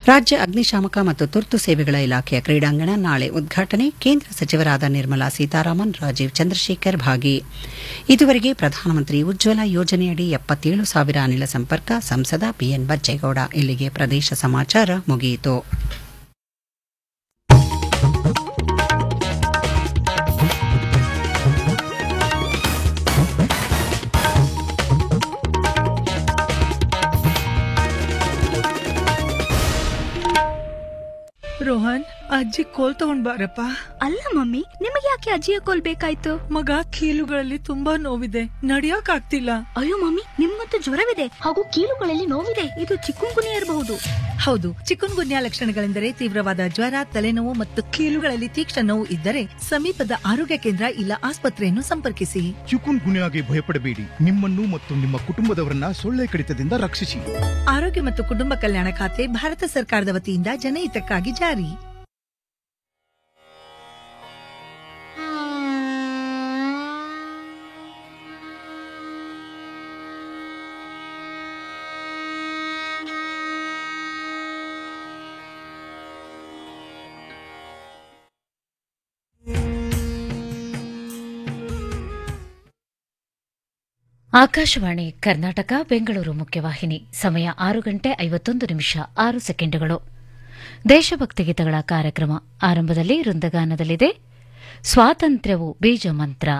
ರಾಜ್ಯ ಅಗ್ನಿಶಾಮಕ ಮತ್ತು ತುರ್ತು ಸೇವೆಗಳ ಇಲಾಖೆಯ ಕ್ರೀಡಾಂಗಣ ನಾಳೆ ಉದ್ಘಾಟನೆ ಕೇಂದ್ರ ಸಚಿವರಾದ ನಿರ್ಮಲಾ ಸೀತಾರಾಮನ್ ರಾಜೀವ್ ಚಂದ್ರಶೇಖರ್ ಭಾಗಿ ಇದುವರೆಗೆ ಪ್ರಧಾನಮಂತ್ರಿ ಉಜ್ವಲ ಯೋಜನೆಯಡಿ ಎಪ್ಪತ್ತೇಳು ಸಾವಿರ ಅನಿಲ ಸಂಪರ್ಕ ಸಂಸದ ಬಿಎನ್ ಬಜ್ಜೇಗೌಡ ಇಲ್ಲಿಗೆ ಪ್ರದೇಶ ಸಮಾಚಾರ ಮುಗಿಯಿತು ರೋಹನ್ ಅಜ್ಜಿ ಕೋಲ್ ತಗೊಂಡ್ ಬಾರಪ್ಪ ಅಲ್ಲ ಮಮ್ಮಿ ನಿಮಗೆ ಯಾಕೆ ಅಜ್ಜಿಯ ಕೋಲ್ ಬೇಕಾಯ್ತು ಮಗ ಕೀಲುಗಳಲ್ಲಿ ತುಂಬಾ ನೋವಿದೆ ನಡಿಯಕ್ ಆಗ್ತಿಲ್ಲ ಅಯ್ಯೋ ಮಮ್ಮಿ ನಿಮ್ಮಂತೂ ಜ್ವರವಿದೆ ಹಾಗೂ ಕೀಲುಗಳಲ್ಲಿ ನೋವಿದೆ ಇದು ಚಿಕ್ಕುಂಗುನಿ ಇರಬಹುದು ಹೌದು ಚಿಕನ್ ಗುನ್ಯಾ ಲಕ್ಷಣಗಳೆಂದರೆ ತೀವ್ರವಾದ ಜ್ವರ ತಲೆನೋವು ಮತ್ತು ಕೀಲುಗಳಲ್ಲಿ ತೀಕ್ಷ್ಣ ನೋವು ಇದ್ದರೆ ಸಮೀಪದ ಆರೋಗ್ಯ ಕೇಂದ್ರ ಇಲ್ಲ ಆಸ್ಪತ್ರೆಯನ್ನು ಸಂಪರ್ಕಿಸಿ ಚಿಕುನ್ ಗುಣೆಯಾಗಿ ಭಯಪಡಬೇಡಿ ನಿಮ್ಮನ್ನು ಮತ್ತು ನಿಮ್ಮ ಕುಟುಂಬದವರನ್ನ ಸೊಳ್ಳೆ ಕಡಿತದಿಂದ ರಕ್ಷಿಸಿ ಆರೋಗ್ಯ ಮತ್ತು ಕುಟುಂಬ ಕಲ್ಯಾಣ ಖಾತೆ ಭಾರತ ಸರ್ಕಾರದ ವತಿಯಿಂದ ಜನಹಿತಕ್ಕಾಗಿ ಜಾರಿ ಆಕಾಶವಾಣಿ ಕರ್ನಾಟಕ ಬೆಂಗಳೂರು ಮುಖ್ಯವಾಹಿನಿ ಸಮಯ ಆರು ಗಂಟೆ ಐವತ್ತೊಂದು ನಿಮಿಷ ಆರು ಸೆಕೆಂಡುಗಳು ದೇಶಭಕ್ತಿ ಗೀತಗಳ ಕಾರ್ಯಕ್ರಮ ಆರಂಭದಲ್ಲಿ ವೃಂದಗಾನದಲ್ಲಿದೆ ಸ್ವಾತಂತ್ರ್ಯವು ಬೀಜ ಮಂತ್ರ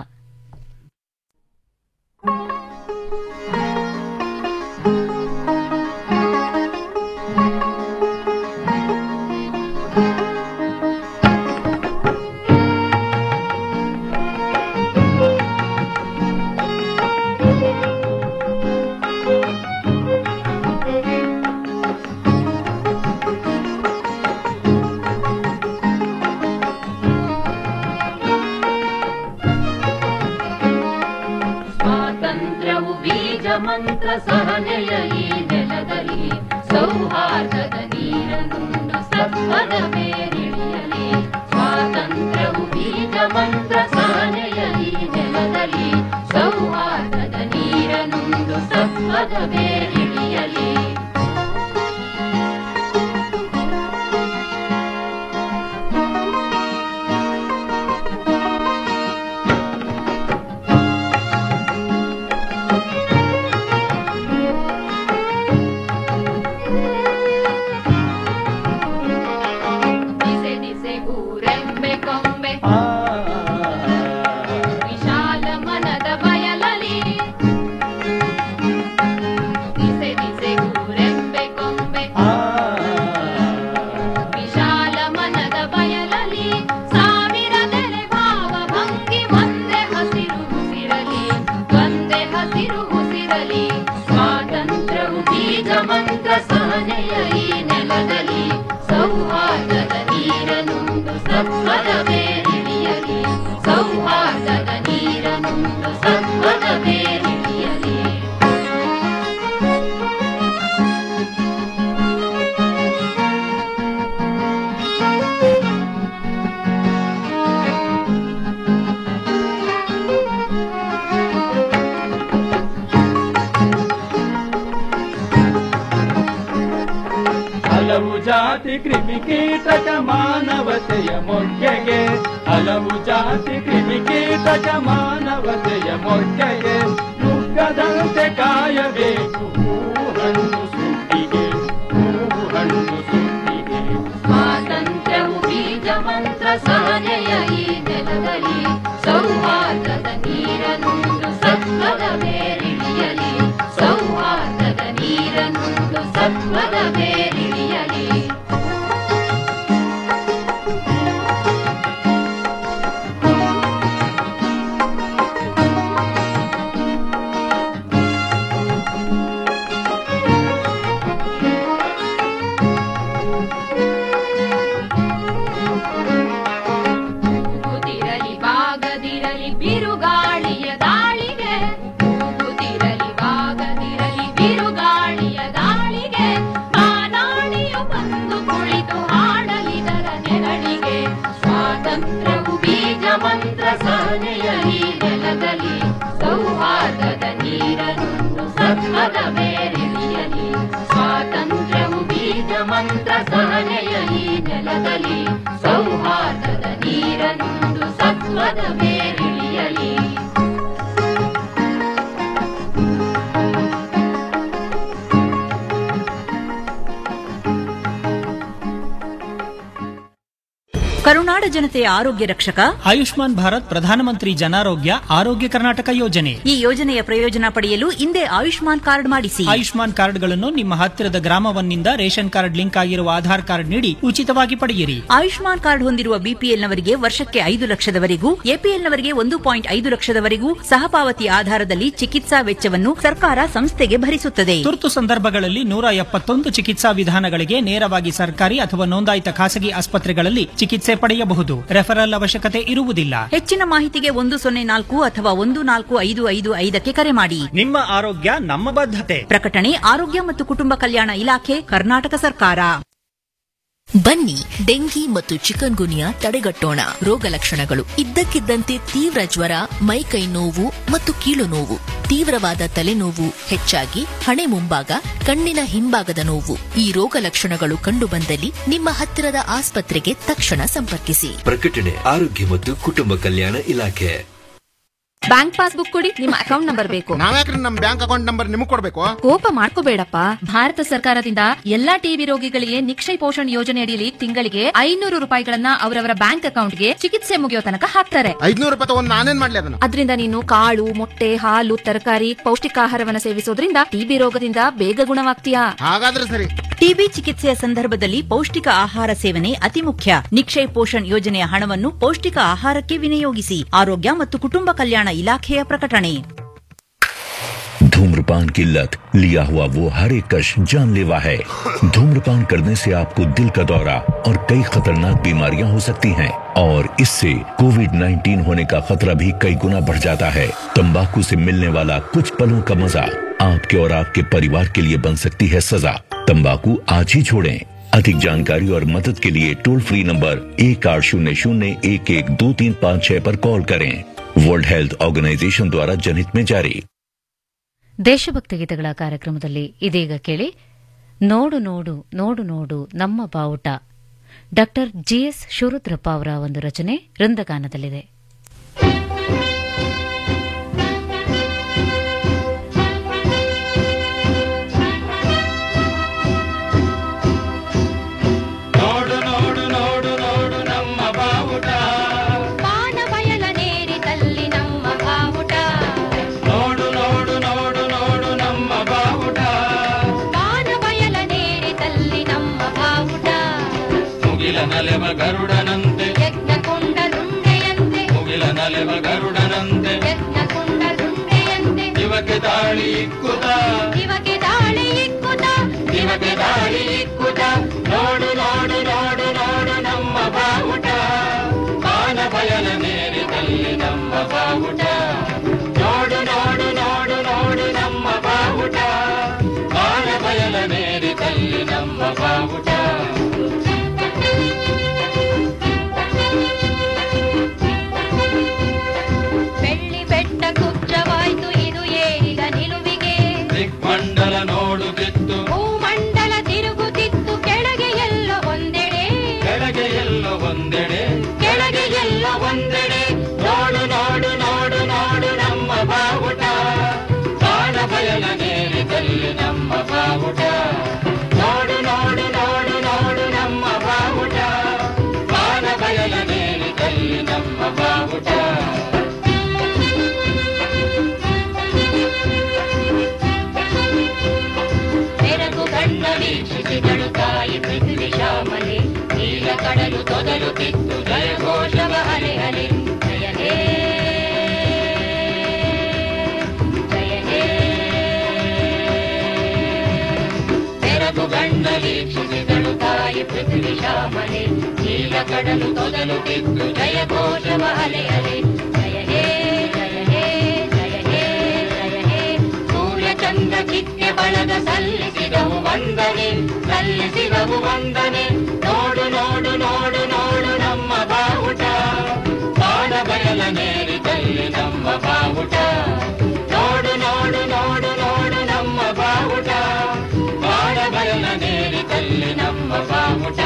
ಸ್ವಾತಂತ್ರ್ಯವು ಬೀಜ ಮಂತ್ರ ಸಹನೆಯ ಈ ನೆಲದಲ್ಲಿ ಸೌಹಾರ್ದದ ನೀರನುಂಡು ಸತ್ವದ ಬೇರಿಳಿಯಲಿ ಸ್ವಾತಂತ್ರ್ಯವು ಬೀಜ ಮಂತ್ರ ಸಹನೆಯ ಈ ನೆಲದಲ್ಲಿ ಸೌಹಾರ್ದದ ನೀರನುಂಡು ಸತ್ವದ ಬೇರಿಳಿಯಲಿ ದಿಸೆ ದಿಸೆಗೂರೆಂಬೆ ಕೊಂಬೆ ವಿಶಾಲ ಮನದ ಬಯಲಲಿ ದಿಸೆ ದಿಸೆಗೂರೆಂಬೆ ಕೊಂಬೆ ವಿಶಾಲ ಮನದ ಬಯಲಲಿ ಸಾವಿರದೆಲೆ ಭಾವ ಭಂಗಿ ಒಂದೇ ಹಸಿರು ಉಸಿರಲಿ ಒಂದೇ ಹಸಿರು ಉಸಿರಲಿ ಸ್ವಾತಂತ್ರ್ಯವು ಬೀಜ ಮಂತ್ರ ಸಹನೆಯ ಈ ನೆಲದಲ್ಲಿ ಸೌಹಾರ್ದದ ನೀರನುಂಡು ಸತ್ವದ ಬೇರಿಳಿಯಲಿ ಸೌಹಾರ್ದದ ನೀರನುಂಡು ಸತ್ವದ ಬೇರಿಳಿಯಲಿ ಹಲವು ಜಾತಿ ಕ್ರಿಮಿಕೀಟಕ ಮಾನವತೆಯ ಮೊಗ್ಗೆಗೆ ಹಲವು ಜಾತಿ ಕ್ರಿಮಿಕೀಟಕ ಮಾನವತೆಯ ಮೊಗ್ಗೆಗೆ ನುಗ್ಗದಂತೆ ಕಾಯಬೇಕು ಹೂವು ಹಣ್ಣು ಸುಟ್ಟಿಗೆ ಹೂವು ಹಣ್ಣು ಸುಟ್ಟಿಗೆ ಸ್ವಾತಂತ್ರ್ಯವು ಬೀಜ ಮಂತ್ರ ಸಹನೆಯ ಈ ನೆಲದಲ್ಲಿ ಸೌಹಾರ್ದದ ನೀರನುಂಡು ಸತ್ವದ ಬೇರಿಳಿಯಲಿ ಸೌಹಾರ್ದದ ನೀರನುಂಡು ಸತ್ವದ ಬೇರಿಳಿಯಲಿ ಕೂಗುತ್ತಿರಲಿ ಬಾಗದಿರಲಿ ಬಿರುಗಾಳಿಯ ದಾಳಿಗೆ ಕೂಗುತ್ತಿರಲಿ ಬಾಗದಿರಲಿ ಬಿರುಗಾಳಿಯ ದಾಳಿಗೆ ಮಾನಾಡಿಯು ಬಂದು ಕುಳಿತು ಹಾಡಲಿದರ ನೆರಳಿಗೆ ಸ್ವಾತಂತ್ರ್ಯವು ಬೀಜ ಮಂತ್ರ ಸಹನೆಯ ಈ ನೆಲದಲ್ಲಿ ಸೌಹಾರ್ದದ ನೀರನುಂಡು ಸತ್ವದ ಬೇರಿಳಿಯಲಿ ಸ್ವಾತಂತ್ರ್ಯವು ಬೀಜ ಮಂತ್ರ ಮನೆಯಲಿ ನೆಲದಲ್ಲಿ ಸೌಹಾರ್ದದ ನೀರನುಂಡು ಸತ್ವದ ಬೇರಿಳಿಯಲಿ ಕರುನಾಡ ಜನತೆಯ ಆರೋಗ್ಯ ರಕ್ಷಕ ಆಯುಷ್ಮಾನ್ ಭಾರತ್ ಪ್ರಧಾನಮಂತ್ರಿ ಜನಾರೋಗ್ಯ ಆರೋಗ್ಯ ಕರ್ನಾಟಕ ಯೋಜನೆ ಈ ಯೋಜನೆಯ ಪ್ರಯೋಜನ ಪಡೆಯಲು ಹಿಂದೆ ಆಯುಷ್ಮಾನ್ ಕಾರ್ಡ್ ಮಾಡಿಸಿ ಆಯುಷ್ಮಾನ್ ಕಾರ್ಡ್ಗಳನ್ನು ನಿಮ್ಮ ಹತ್ತಿರದ ಗ್ರಾಮವನ್ನಿಂದ ರೇಷನ್ ಕಾರ್ಡ್ ಲಿಂಕ್ ಆಗಿರುವ ಆಧಾರ್ ಕಾರ್ಡ್ ನೀಡಿ ಉಚಿತವಾಗಿ ಪಡೆಯಿರಿ ಆಯುಷ್ಮಾನ್ ಕಾರ್ಡ್ ಹೊಂದಿರುವ ಬಿಪಿಎಲ್ನವರಿಗೆ ವರ್ಷಕ್ಕೆ ಐದು ಲಕ್ಷದವರೆಗೂ ಎಪಿಎಲ್ನವರಿಗೆ ಒಂದು ಪಾಯಿಂಟ್ ಐದು ಲಕ್ಷದವರೆಗೂ ಸಹಪಾವತಿ ಆಧಾರದಲ್ಲಿ ಚಿಕಿತ್ಸಾ ವೆಚ್ಚವನ್ನು ಸರ್ಕಾರ ಸಂಸ್ಥೆಗೆ ಭರಿಸುತ್ತದೆ ತುರ್ತು ಸಂದರ್ಭಗಳಲ್ಲಿ ನೂರ ಎಪ್ಪತ್ತೊಂದು ಚಿಕಿತ್ಸಾ ವಿಧಾನಗಳಿಗೆ ನೇರವಾಗಿ ಸರ್ಕಾರಿ ಅಥವಾ ನೋಂದಾಯಿತ ಖಾಸಗಿ ಆಸ್ಪತ್ರೆಗಳಲ್ಲಿ ಚಿಕಿತ್ಸೆ ಪಡೆಯಬಹುದು ರೆಫರಲ್ ಅವಶ್ಯಕತೆ ಇರುವುದಿಲ್ಲ ಹೆಚ್ಚಿನ ಮಾಹಿತಿಗೆ ಒಂದು ಸೊನ್ನೆ ನಾಲ್ಕು ಅಥವಾ ಒಂದು ನಾಲ್ಕು ಐದು ಐದು ಐದಕ್ಕೆ ಕರೆ ಮಾಡಿ ನಿಮ್ಮ ಆರೋಗ್ಯ ನಮ್ಮ ಬದ್ಧತೆ ಪ್ರಕಟಣೆ ಆರೋಗ್ಯ ಮತ್ತು ಕುಟುಂಬ ಕಲ್ಯಾಣ ಇಲಾಖೆ ಕರ್ನಾಟಕ ಸರ್ಕಾರ ಬನ್ನಿ ಡೆಂಗಿ ಮತ್ತು ಚಿಕನ್ ಗುನಿಯಾ ತಡೆಗಟ್ಟೋಣ ರೋಗ ಲಕ್ಷಣಗಳು ಇದ್ದಕ್ಕಿದ್ದಂತೆ ತೀವ್ರ ಜ್ವರ ಮೈಕೈ ನೋವು ಮತ್ತು ಕೀಲು ನೋವು ತೀವ್ರವಾದ ತಲೆನೋವು ಹೆಚ್ಚಾಗಿ ಹಣೆ ಮುಂಭಾಗ ಕಣ್ಣಿನ ಹಿಂಭಾಗದ ನೋವು ಈ ರೋಗ ಲಕ್ಷಣಗಳು ಕಂಡುಬಂದಲ್ಲಿ ನಿಮ್ಮ ಹತ್ತಿರದ ಆಸ್ಪತ್ರೆಗೆ ತಕ್ಷಣ ಸಂಪರ್ಕಿಸಿ ಪ್ರಕಟಣೆ ಆರೋಗ್ಯ ಮತ್ತು ಕುಟುಂಬ ಕಲ್ಯಾಣ ಇಲಾಖೆ ಬ್ಯಾಂಕ್ ಪಾಸ್ಬುಕ್ ಕೊಡಿ ನಿಮ್ಮ ಅಕೌಂಟ್ ನಂಬರ್ ಬೇಕು ನಾವ್ಯಾಕ್ರಿ ನಮ್ ಬ್ಯಾಂಕ್ ಅಕೌಂಟ್ ನಂಬರ್ ನಿಮಗ್ ಕೊಡ್ಬೇಕು ಕೋಪ ಮಾಡ್ಕೋಬೇಡಪ್ಪ ಭಾರತ ಸರ್ಕಾರದಿಂದ ಎಲ್ಲಾ ಟಿಬಿ ರೋಗಿಗಳಿಗೆ ನಿಕ್ಷಯ ಪೋಷಣ್ ಯೋಜನೆ ಅಡಿಯಲ್ಲಿ ತಿಂಗಳಿಗೆ ಐನೂರು ರೂಪಾಯಿಗಳನ್ನ ಅವರವರ ಬ್ಯಾಂಕ್ ಅಕೌಂಟ್ಗೆ ಚಿಕಿತ್ಸೆ ಮುಗಿಯೋ ತನಕ ಹಾಕ್ತಾರೆ ಐದ್ನೂರು ರೂಪಾಯಿ ತಗೊಂಡ್ ನಾನೇನ್ ಮಾಡ್ಲಿ ಅದನ್ನ ಅದರಿಂದ ನೀನು ಕಾಳು ಮೊಟ್ಟೆ ಹಾಲು ತರಕಾರಿ ಪೌಷ್ಟಿಕಾಹಾರವನ್ನ ಸೇವಿಸೋದ್ರಿಂದ ಟಿಬಿ ರೋಗದಿಂದ ಬೇಗ ಗುಣವಾಗ್ತೀಯಾ ಹಾಗಾದ್ರೆ ಸರಿ ಟಿಬಿ ಚಿಕಿತ್ಸೆಯ ಸಂದರ್ಭದಲ್ಲಿ ಪೌಷ್ಟಿಕ ಆಹಾರ ಸೇವನೆ ಅತಿ ಮುಖ್ಯ ನಿಕ್ಷಯ್ ಪೋಷಣ್ ಯೋಜನೆಯ ಹಣವನ್ನು ಪೌಷ್ಟಿಕ ಆಹಾರಕ್ಕೆ ವಿನಿಯೋಗಿಸಿ ಆರೋಗ್ಯ ಮತ್ತು ಕುಟುಂಬ ಕಲ್ಯಾಣ ಇಲಾಖೆಯ ಪ್ರಕಟಣೆ धूम्रपान की लत लिया हुआ वो हर एक कश जानलेवा है धूम्रपान करने से आपको दिल का दौरा और कई खतरनाक बीमारियां हो सकती हैं और इससे कोविड 19 होने का खतरा भी कई गुना बढ़ जाता है तंबाकू से मिलने वाला कुछ पलों का मजा आपके और आपके परिवार के लिए बन सकती है सजा तंबाकू आज ही छोड़ें अधिक जानकारी और मदद के लिए टोल फ्री नंबर एक आठ शून्य शून्य एक एक दो तीन पाँच छह पर कॉल करें वर्ल्ड हेल्थ ऑर्गेनाइजेशन द्वारा जनहित में जारी ದೇಶಭಕ್ತಿ ಗೀತೆಗಳ ಕಾರ್ಯಕ್ರಮದಲ್ಲಿ ಇದೀಗ ಕೇಳಿ ನೋಡು ನೋಡು ನೋಡು ನೋಡು ನಮ್ಮ ಬಾವುಟ ಡಾಕ್ಟರ್ ಜಿಎಸ್ ಶಿವರುದ್ರಪ್ಪ ಅವರ ಒಂದು ರಚನೆ ವೃಂದಗಾನದಲ್ಲಿದೆ ನೋಡು ನೋಡು ನೋಡು ನೋಡು ನಮ್ಮ ಬಾವುಟ ಬಾಣಬಯಲ ನೇರಿದಲ್ಲಿ ನಮ್ಮ ಬಾವುಟ ನೋಡು ನೋಡು ನೋಡು ನೋಡು ನಮ್ಮ ಬಾವುಟ ಬಾಣಬಯಲ ನೇರಿದಲ್ಲಿ ನಮ್ಮ ಬಾವುಟ ಮುಗಿಲ ನಲೆವ ಗರುಡನಂತೆ ಯಜ್ಞಕೊಂಡ ರುಂಡೆಯಂತೆ ಮುಗಿಲ ನಲೆವ ಗರುಡನಂತೆ ಯಜ್ಞಕೊಂಡ ರುಂಡೆಯಂತೆ ಇವಕ್ಕೆ ದಾಳಿ ಇಕ್ಕುತ ಇವಗೆ ದಾಳಿ ಇಕ್ಕುತ ಇವಕ್ಕೆ ದಾಳಿ ಇಕ್ಕುತ ನೋಡು ನೋಡು ನೋಡು ನೋಡು ನಮ್ಮ ಬಾವುಟ ಬಾನ ಬಯಲ ನೇರಿದಲ್ಲಿ ನಮ್ಮ ಬಾವುಟ ನೋಡು ನೋಡು ನೋಡು ನೋಡು ನಮ್ಮ ಬಾವುಟ ಬಾನ ಬಯಲ ನೇರಿದಲ್ಲಿ ನಮ್ಮ ಬಾವುಟ ಬೆಳ್ಳಿ ಬೆಟ್ಟ ಕುಬ್ಜವಾಯ್ತು ಇದು ಏರಿದ ನಿಲುವಿಗೆ ದಿಗ್ಮಂಡಲ ನೋಡುತ್ತಿತ್ತು ಭೂಮಂಡಲ ತಿರುಗುತ್ತಿತ್ತು ಕೆಳಗೆ ಎಲ್ಲ ಒಂದೆಡೆ ಕೆಳಗೆ ಎಲ್ಲೋ ಒಂದೆಡೆ ಕೆಳಗೆ ಎಲ್ಲ ಒಂದೆಡೆ ನೋಡು ನೋಡು ನೋಡು ನೋಡು ನಮ್ಮ ಬಾವುಟ ಬಾಣ ಬಯಲ ನೇರಿದಲ್ಲಿ ನಮ್ಮ ಬಾವುಟ ನೋಡು ನೋಡು ನೋಡು ನೋಡು ನಮ್ಮ ಬಾವುಟ ಬಾಣ ಬಯಲ ನೇರಿದಲ್ಲಿ ನಮ್ಮ ಬಾವುಟ ಬೆರಗು ಕಣ್ಣ ವೀಕ್ಷಿಸಿದಳು ತಾಯಿ ಪೃಥ್ವಿ ಶ್ಯಾಮಲೆ ನೀಲ ಕಡಲು ತೊದಲುತ್ತಿತ್ತು ಜಯ ಘೋಷವ ಅಲೆ ಅಲೆ ಜಯ ಹೇ ಜಯ ಹೇ ಬೆರಗು ಕಣ್ಣ ವೀಕ್ಷಿಸಿದಳು ತಾಯಿ ಪೃಥ್ವಿ ಶ್ಯಾಮಲೆ ನೀಲ ಕಡಲು ತೊದಲುತ್ತಿತ್ತು ಜಯ ಘೋಷವ ಅಲೆ ಅಲೆ ಜಯ ಹೇ ಜಯ ಹೇ ಜಯ ಹೇ ಜಯ ಹೇ ಸೂರ್ಯ ಚಂದ್ರ ಚಿತ್ತೆ ಬಳಗ ಸಲ್ಲಿಸಿದವು ವಂದನೆ ಸಲ್ಲಿಸಿದವು ವಂದನೆ ನೋಡು ನೋಡು ನೋಡು ನೋಡು ನಮ್ಮ ಬಾವುಟ ಬಾಣ ಬಯಲ ನೇರಿದಲ್ಲಿ ನಮ್ಮ ಬಾವುಟ ನೋಡು ನೋಡು ನೋಡು ನೋಡು ನಮ್ಮ ಬಾವುಟ ಬಾಣ ಬಯಲ ನೇರಿದಲ್ಲಿ ನಮ್ಮ ಬಾವುಟ